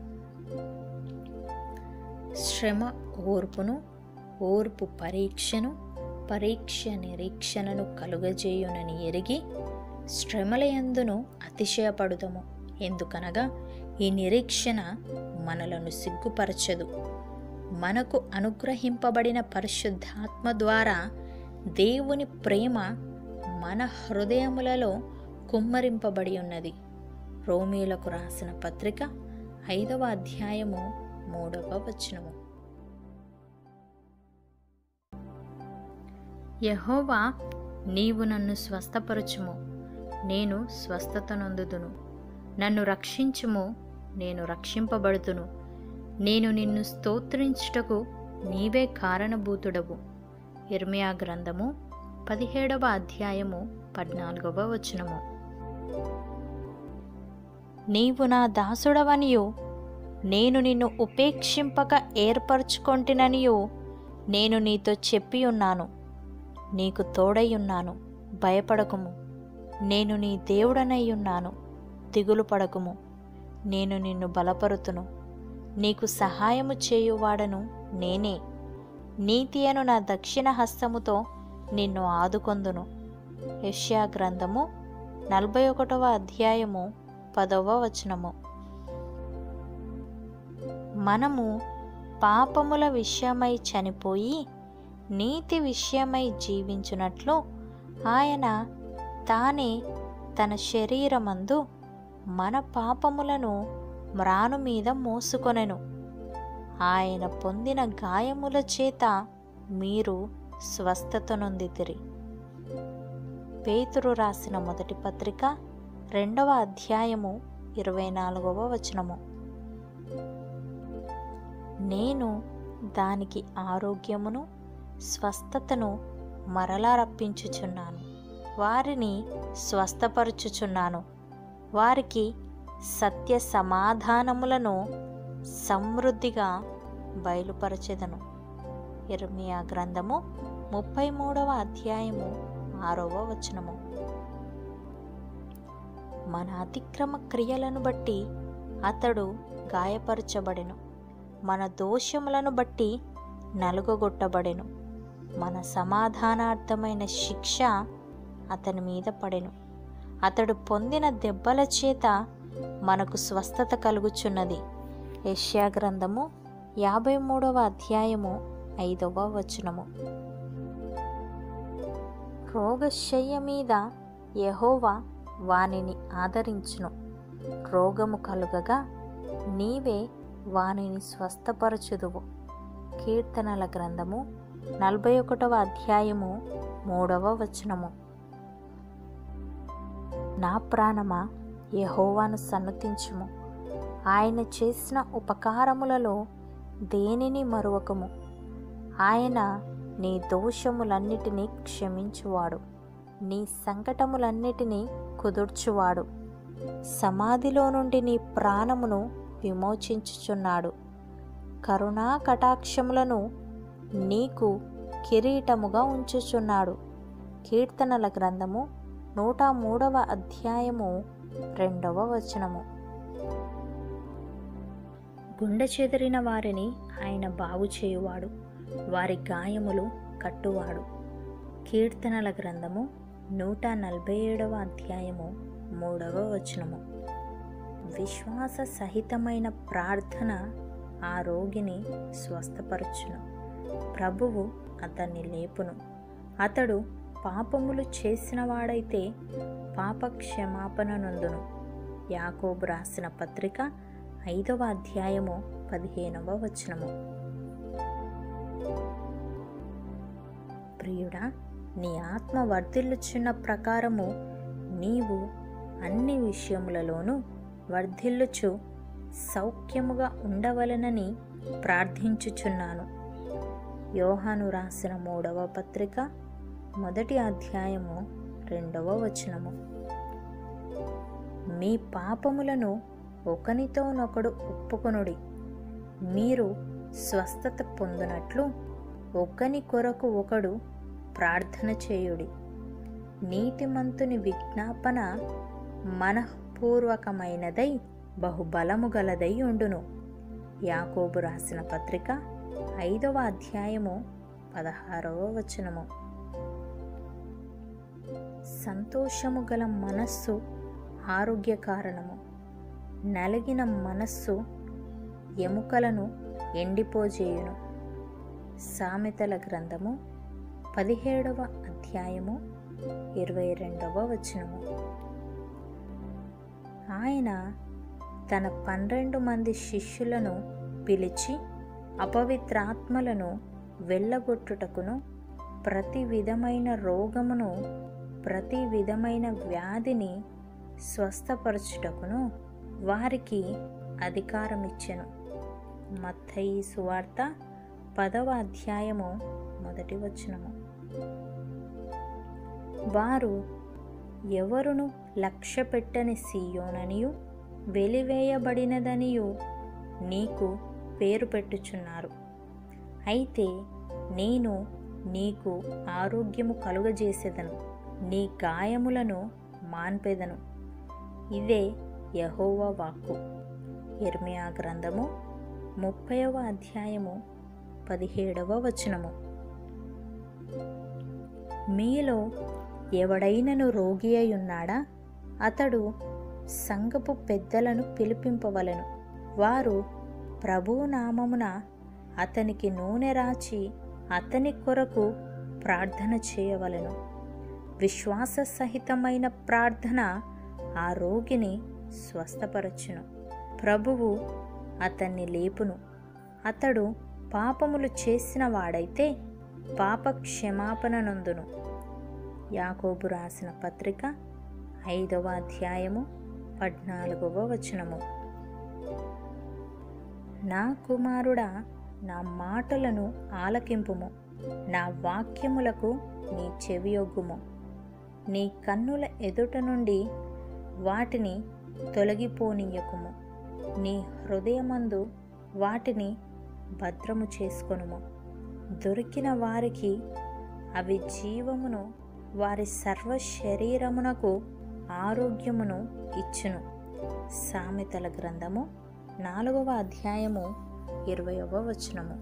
శ్రమ ఓర్పును ఓర్పు పరీక్షను పరీక్ష నిరీక్షణను కలుగజేయునని ఎరిగి శ్రమలయందును అతిశయపడుదము ఎందుకనగా ఈ నిరీక్షణ మనలను సిగ్గుపరచదు మనకు అనుగ్రహింపబడిన పరిశుద్ధాత్మ ద్వారా దేవుని ప్రేమ మన హృదయములలో కుమ్మరింపబడి ఉన్నది రోమీలకు రాసిన పత్రిక ఐదవ అధ్యాయము మూడవ వచనము యహోవా నీవు నన్ను స్వస్థపరచుము నేను స్వస్థత నొందుదును నన్ను రక్షించుము నేను రక్షింపబడుతును నేను నిన్ను స్తోత్రించుటకు నీవే కారణభూతుడవు ఇర్మియా గ్రంథము పదిహేడవ అధ్యాయము పద్నాలుగవ వచనము నీవు నా దాసుడవనియు నేను నిన్ను ఉపేక్షింపక ఏర్పరచుకొంటిననియు నేను నీతో చెప్పి ఉన్నాను నీకు తోడైయున్నాను భయపడకుము నేను నీ దేవుడనయ్యున్నాను దిగులు పడకుము నేను నిన్ను బలపరుతును నీకు సహాయము చేయువాడను నేనే నీతి అను నా దక్షిణ హస్తముతో నిన్ను ఆదుకొందును యెషయా గ్రంథము నలభై ఒకటవ అధ్యాయము పదవ వచనము మనము పాపముల విషయమై చనిపోయి నీతి విషయమై జీవించున్నట్లు ఆయన తానే తన శరీరమందు మన పాపములను మ్రాను మీద మోసుకొనెను ఆయన పొందిన గాయముల చేత మీరు స్వస్థత నొందితిరి పేతురు రాసిన మొదటి పత్రిక రెండవ అధ్యాయము ఇరవై నాలుగవ వచనము నేను దానికి ఆరోగ్యమును స్వస్థతను మరలా రప్పించుచున్నాను వారిని స్వస్థపరచుచున్నాను వారికి సత్య సమాధానములను సమృద్ధిగా బయలుపరచెదను ఇర్మియా గ్రంథము ముప్పై మూడవ అధ్యాయము ఆరవ వచనము మన అతిక్రమ క్రియలను బట్టి అతడు గాయపరచబడెను మన దోషములను బట్టి నలుగగొట్టబడెను మన సమాధానార్థమైన శిక్ష అతని మీద పడెను అతడు పొందిన దెబ్బల చేత మనకు స్వస్థత కలుగుచున్నది యెషయా గ్రంథము యాభై మూడవ అధ్యాయము ఐదవ వచనము రోగశయ్య మీద యెహోవా వానిని ఆదరించును రోగము కలుగగా నీవే వానిని స్వస్థపరచుదువు కీర్తనల గ్రంథము నలభై ఒకటవ అధ్యాయము మూడవ వచనము నా ప్రాణమా యెహోవాను సన్నతించుము ఆయన చేసిన ఉపకారములలో దేనిని మరువకము ఆయన నీ దోషములన్నిటినీ క్షమించువాడు నీ సంకటములన్నిటినీ కుదుర్చువాడు సమాధిలో నుండి నీ ప్రాణమును విమోచించుచున్నాడు కరుణా కటాక్షములను నీకు కిరీటముగా ఉంచుచున్నాడు కీర్తనల గ్రంథము నూట మూడవ అధ్యాయము రెండవ వచనము గుండె చెదిరిన వారిని ఆయన బాగు చేయువాడు వారి గాయములు కట్టువాడు కీర్తనల గ్రంథము నూట నలభై ఏడవ అధ్యాయము మూడవ వచనము విశ్వాస సహితమైన ప్రార్థన ఆ రోగిని స్వస్థపరచును ప్రభువు అతన్ని లేపును అతడు పాపములు చేసినవాడైతే పాప క్షమాపణ నందును యాకోబు రాసిన పత్రిక ఐదవ అధ్యాయము పదిహేనవ వచనము ప్రియుడా నీ ఆత్మ వర్ధిల్లుచున్న ప్రకారము నీవు అన్ని విషయములలోనూ వర్ధిల్లుచు సౌఖ్యముగా ఉండవలనని ప్రార్థించుచున్నాను యోహాను రాసిన మూడవ పత్రిక మొదటి అధ్యాయము రెండవ వచనము మీ పాపములను ఒకనితోనొకడు ఒప్పుకొనుడి మీరు స్వస్థత పొందినట్లు ఒకని కొరకు ఒకడు ప్రార్థన చేయుడి నీతిమంతుని విజ్ఞాపన మనఃపూర్వకమైనదై బహుబలము గలదై ఉండును యాకోబు రాసిన పత్రిక ఐదవ అధ్యాయము పదహారవ వచనము సంతోషము గల మనస్సు ఆరోగ్య కారణము నలిగిన మనస్సు ఎముకలను ఎండిపోజేయును సామెతల గ్రంథము పదిహేడవ అధ్యాయము ఇరవై రెండవ వచనము ఆయన తన పన్నెండు మంది శిష్యులను పిలిచి అపవిత్రాత్మలను వెళ్ళగొట్టుటకును ప్రతి విధమైన రోగమును ప్రతి విధమైన వ్యాధిని స్వస్థపరచుటకును వారికి అధికారం ఇచ్చెను మత్తయి సువార్త పదవ అధ్యాయము మొదటి వచనము వారు ఎవరును లక్ష్య పెట్టని సీయోననియు వెలివేయబడినదనియు నీకు పేరు పెట్టుచున్నారు అయితే నేను నీకు ఆరోగ్యము కలుగజేసేదను నీ గాయములను మాన్పెదను ఇదే యహోవా వాక్కు ఇర్మియా గ్రంథము ముప్పైవ అధ్యాయము పదిహేడవ వచనము మీలో ఎవడైనను రోగి అయి ఉన్నాడా అతడు సంఘపు పెద్దలను పిలిపింపవలెను వారు ప్రభువు నామమున అతనికి నూనె రాచి అతని కొరకు ప్రార్థన చేయవలెను విశ్వాస సహితమైన ప్రార్థన ఆ రోగిని స్వస్థపరచును ప్రభువు అతన్ని లేపును అతడు పాపములు చేసిన వాడైతే పాప క్షమాపణ నందును యాకోబు రాసిన పత్రిక ఐదవ అధ్యాయము పద్నాలుగవ వచనము నా కుమారుడా నా మాటలను ఆలకింపుము నా వాక్యములకు నీ చెవియొగ్గుము నీ కన్నుల ఎదుట నుండి వాటిని తొలగిపోనీయకుము నీ హృదయమందు వాటిని భద్రము చేసుకొనుము దొరికిన వారికి అవి జీవమును వారి సర్వ శరీరమునకు ఆరోగ్యమును ఇచ్చును సామెతల గ్రంథము నాలుగవ అధ్యాయము ఇరవయవ వచనము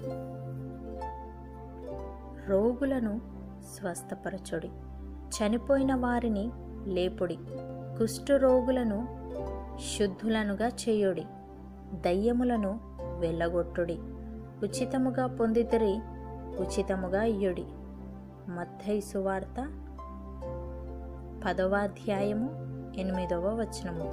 రోగులను స్వస్థపరచుడి చనిపోయిన వారిని లేపుడి కుష్ఠరోగులను శుద్ధులనుగా చేయుడి దయ్యములను వెళ్ళగొట్టుడి ఉచితముగా పొందితరి ఉచితముగా ఇయ్యుడి మత్తయి సువార్త పదవ అధ్యాయము ఎనిమిదవ వచనము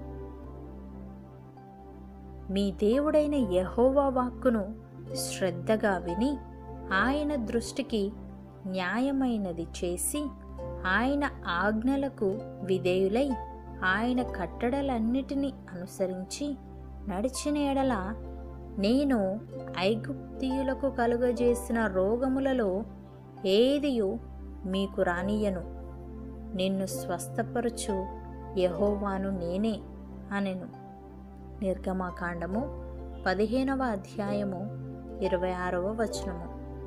మీ దేవుడైన యహోవా వాక్కును శ్రద్ధగా విని ఆయన దృష్టికి న్యాయమైనది చేసి ఆయన ఆజ్ఞలకు విధేయులై ఆయన కట్టడలన్నిటినీ అనుసరించి నడిచిన ఎడల నేను ఐగుప్తీయులకు కలుగజేసిన రోగములలో ఏదియు మీకు రానియను నిన్ను స్వస్థపరచు యహోవాను నేనే అనెను నిర్గమాకాండము పదిహేనవ అధ్యాయము ఇరవై ఆరవ వచనము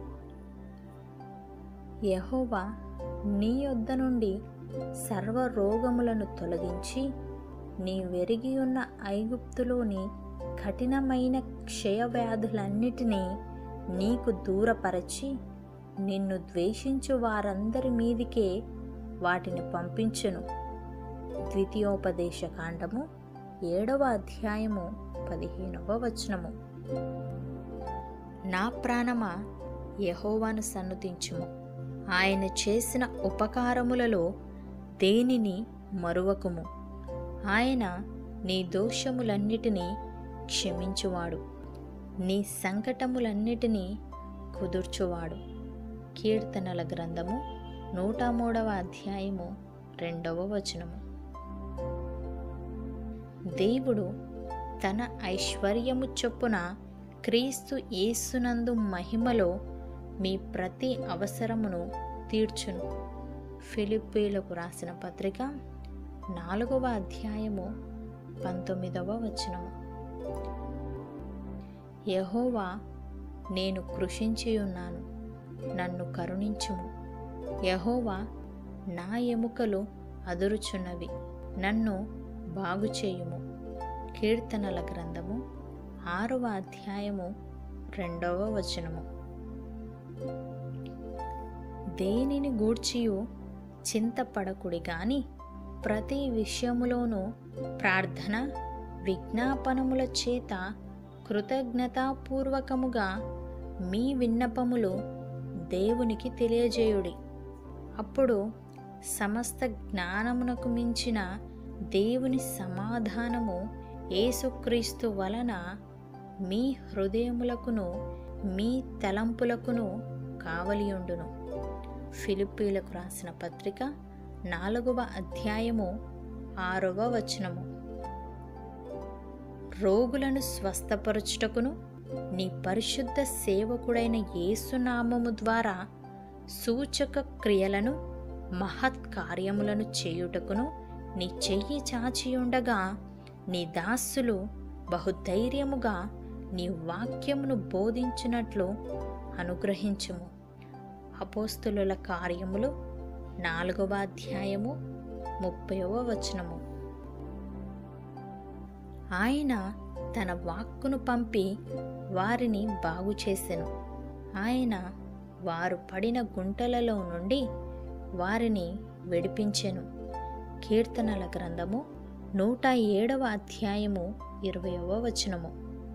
యహోవా నీ యొద్ద నుండి సర్వ రోగములను తొలగించి నీ వెరిగి ఉన్న ఐగుప్తులోని కఠినమైన క్షయవ్యాధులన్నిటినీ నీకు దూరపరచి నిన్ను ద్వేషించు వారందరి మీదికే వాటిని పంపించును ద్వితీయోపదేశ కాండము ఏడవ అధ్యాయము పదిహేనవ వచనము నా ప్రాణమా యహోవాను సన్నుతించుము ఆయన చేసిన ఉపకారములలో దేనిని మరువకుము ఆయన నీ దోషములన్నిటినీ క్షమించువాడు నీ సంకటములన్నిటినీ కుదుర్చువాడు కీర్తనల గ్రంథము నూట మూడవ అధ్యాయము రెండవ వచనము దేవుడు తన ఐశ్వర్యము చొప్పున క్రీస్తు యేసునందు మహిమలో మీ ప్రతి అవసరమును తీర్చును ఫిలిప్పీలకు రాసిన పత్రిక నాలుగవ అధ్యాయము పంతొమ్మిదవ వచనము యహోవా నేను కృషించి ఉన్నాను నన్ను కరుణించుము యహోవా నా ఎముకలు అదురుచున్నవి నన్ను బాగుచేయుము కీర్తనల గ్రంథము ఆరవ అధ్యాయము రెండవ వచనము దేనిని గూర్చియు చింతపడకుడి గాని ప్రతి విషయములోనూ ప్రార్థన విజ్ఞాపనముల చేత కృతజ్ఞతాపూర్వకముగా మీ విన్నపములు దేవునికి తెలియజేయుడి అప్పుడు సమస్త జ్ఞానమునకు మించిన దేవుని సమాధానము యేసుక్రీస్తు వలన మీ హృదయములకును మీ తలంపులకును కావలియుండును ఫిలిప్పీలకు రాసిన పత్రిక నాలుగవ అధ్యాయము ఆరవ వచనము రోగులను స్వస్థపరచుటకును నీ పరిశుద్ధ సేవకుడైన యేసునామము ద్వారా సూచక క్రియలను మహత్ కార్యములను చేయుటకును నీ చెయ్యి చాచియుండగా నీ దాసులు బహుధైర్యముగా నీ వాక్యమును బోధించినట్లు అనుగ్రహించుము అపోస్తులుల కార్యములు నాలుగవ అధ్యాయము ముప్పైవ వచనము ఆయన తన వాక్కును పంపి వారిని బాగు చేసెను ఆయన వారు పడిన గుంటలలో నుండి వారిని విడిపించెను కీర్తనల గ్రంథము నూట ఏడవ అధ్యాయము ఇరవయవ వచనము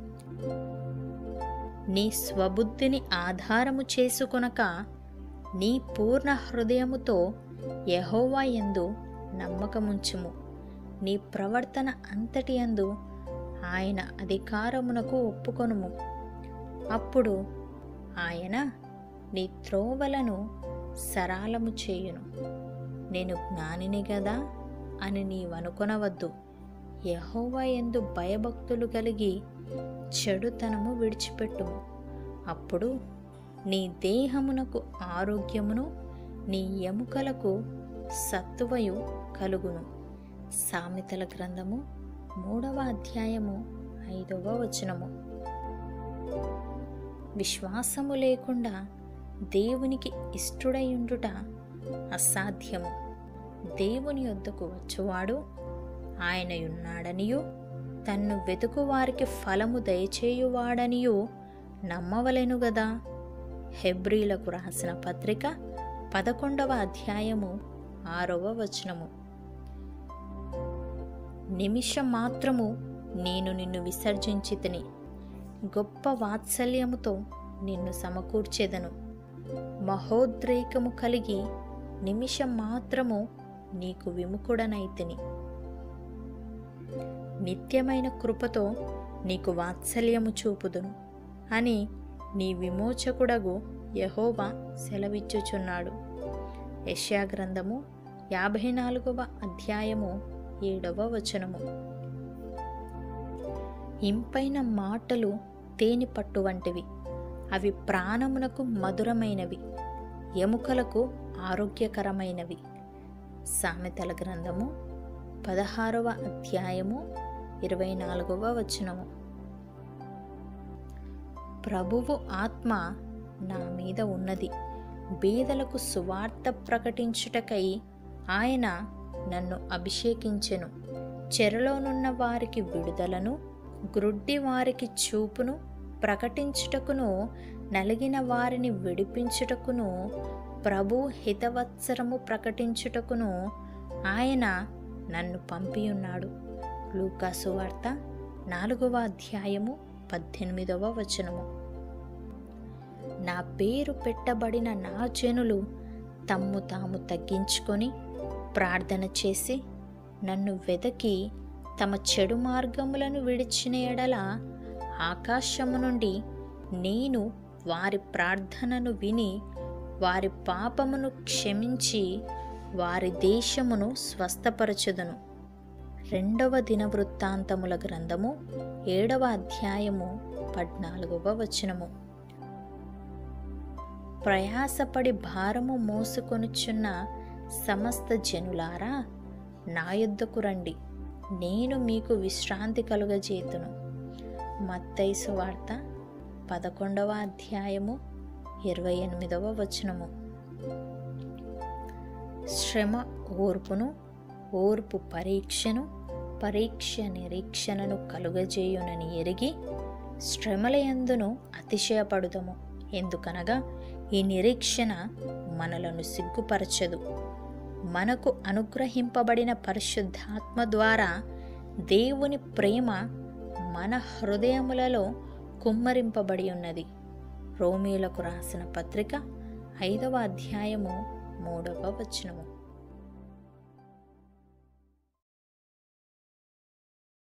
నీ స్వబుద్ధిని ఆధారము చేసుకొనక నీ పూర్ణ హృదయముతో యహోవా యందు నమ్మకముంచుము నీ ప్రవర్తన అంతటి యందు ఆయన అధికారమునకు ఒప్పుకొనుము అప్పుడు ఆయన నీ త్రోవలను సరాలము చేయును నేను జ్ఞానిని గదా అని నీవనుకొనవద్దు యహోవా ఎందు భయభక్తులు కలిగి చెడుతనము విడిచిపెట్టుము అప్పుడు నీ దేహమునకు ఆరోగ్యమును నీ ఎముకలకు సత్తువయు కలుగును సామెతల గ్రంథము మూడవ అధ్యాయము ఐదవ వచనము విశ్వాసము లేకుండా దేవునికి ఇష్టుడయుండుట అసాధ్యము దేవుని యొద్దకు వచ్చువాడు ఆయనయున్నాడనియు తన్ను వెతుకు వారికి ఫలము దయచేయువాడనియు నమ్మవలెను గదా హెబ్రీలకు రాసిన పత్రిక పదకొండవ అధ్యాయము ఆరవ వచనము నిమిషం మాత్రము నేను నిన్ను విసర్జించితిని గొప్ప వాత్సల్యముతో నిన్ను సమకూర్చెదను మహోద్రేకము కలిగి నిమిషం మాత్రము నీకు విముఖుడనైతిని నిత్యమైన కృపతో నీకు వాత్సల్యము చూపుదును అని నీ విమోచకుడగు యహోవా సెలవిచ్చుచున్నాడు యష్యా గ్రంథము యాభై నాలుగవ అధ్యాయము ఏడవ వచనము ఇంపైన మాటలు తేనె పట్టు వంటివి అవి ప్రాణమునకు మధురమైనవి ఎముకలకు ఆరోగ్యకరమైనవి సామెతల గ్రంథము పదహారవ అధ్యాయము ఇరవై నాలుగవ వచనము ప్రభువు ఆత్మ నా మీద ఉన్నది బీదలకు సువార్త ప్రకటించుటకై ఆయన నన్ను అభిషేకించెను చెరలోనున్న వారికి విడుదలను గ్రుడ్డి వారికి చూపును ప్రకటించుటకును నలిగిన వారిని విడిపించుటకును ప్రభు హితవత్సరము ప్రకటించుటకును ఆయన నన్ను పంపియున్నాడు లూకాసు వార్త నాలుగవ అధ్యాయము పద్దెనిమిదవ వచనము నా పేరు పెట్టబడిన నా జనులు తమ్ము తాము తగ్గించుకొని ప్రార్థన చేసి నన్ను వెదకి తమ చెడు మార్గములను విడిచిన ఎడల ఆకాశము నుండి నేను వారి ప్రార్థనను విని వారి పాపమును క్షమించి వారి దేశమును స్వస్థపరచుదును రెండవ దిన వృత్తాంతముల గ్రంథము ఏడవ అధ్యాయము పద్నాలుగవ వచనము ప్రయాసపడి భారము మోసుకొనుచున్న సమస్త జనులారా నా యొద్దకు రండి నేను మీకు విశ్రాంతి కలుగజేతును మత్తైసు వార్త పదకొండవ అధ్యాయము ఇరవై ఎనిమిదవ వచనము శ్రమ ఓర్పును ఓర్పు పరీక్షను పరీక్ష నిరీక్షణను కలుగజేయునని ఎరిగి శ్రమలయందును అతిశయపడుదము ఎందుకనగా ఈ నిరీక్షణ మనలను సిగ్గుపరచదు మనకు అనుగ్రహింపబడిన పరిశుద్ధాత్మ ద్వారా దేవుని ప్రేమ మన హృదయములలో కుమ్మరింపబడి ఉన్నది రోమీలకు రాసిన పత్రిక ఐదవ అధ్యాయము మూడవ వచనము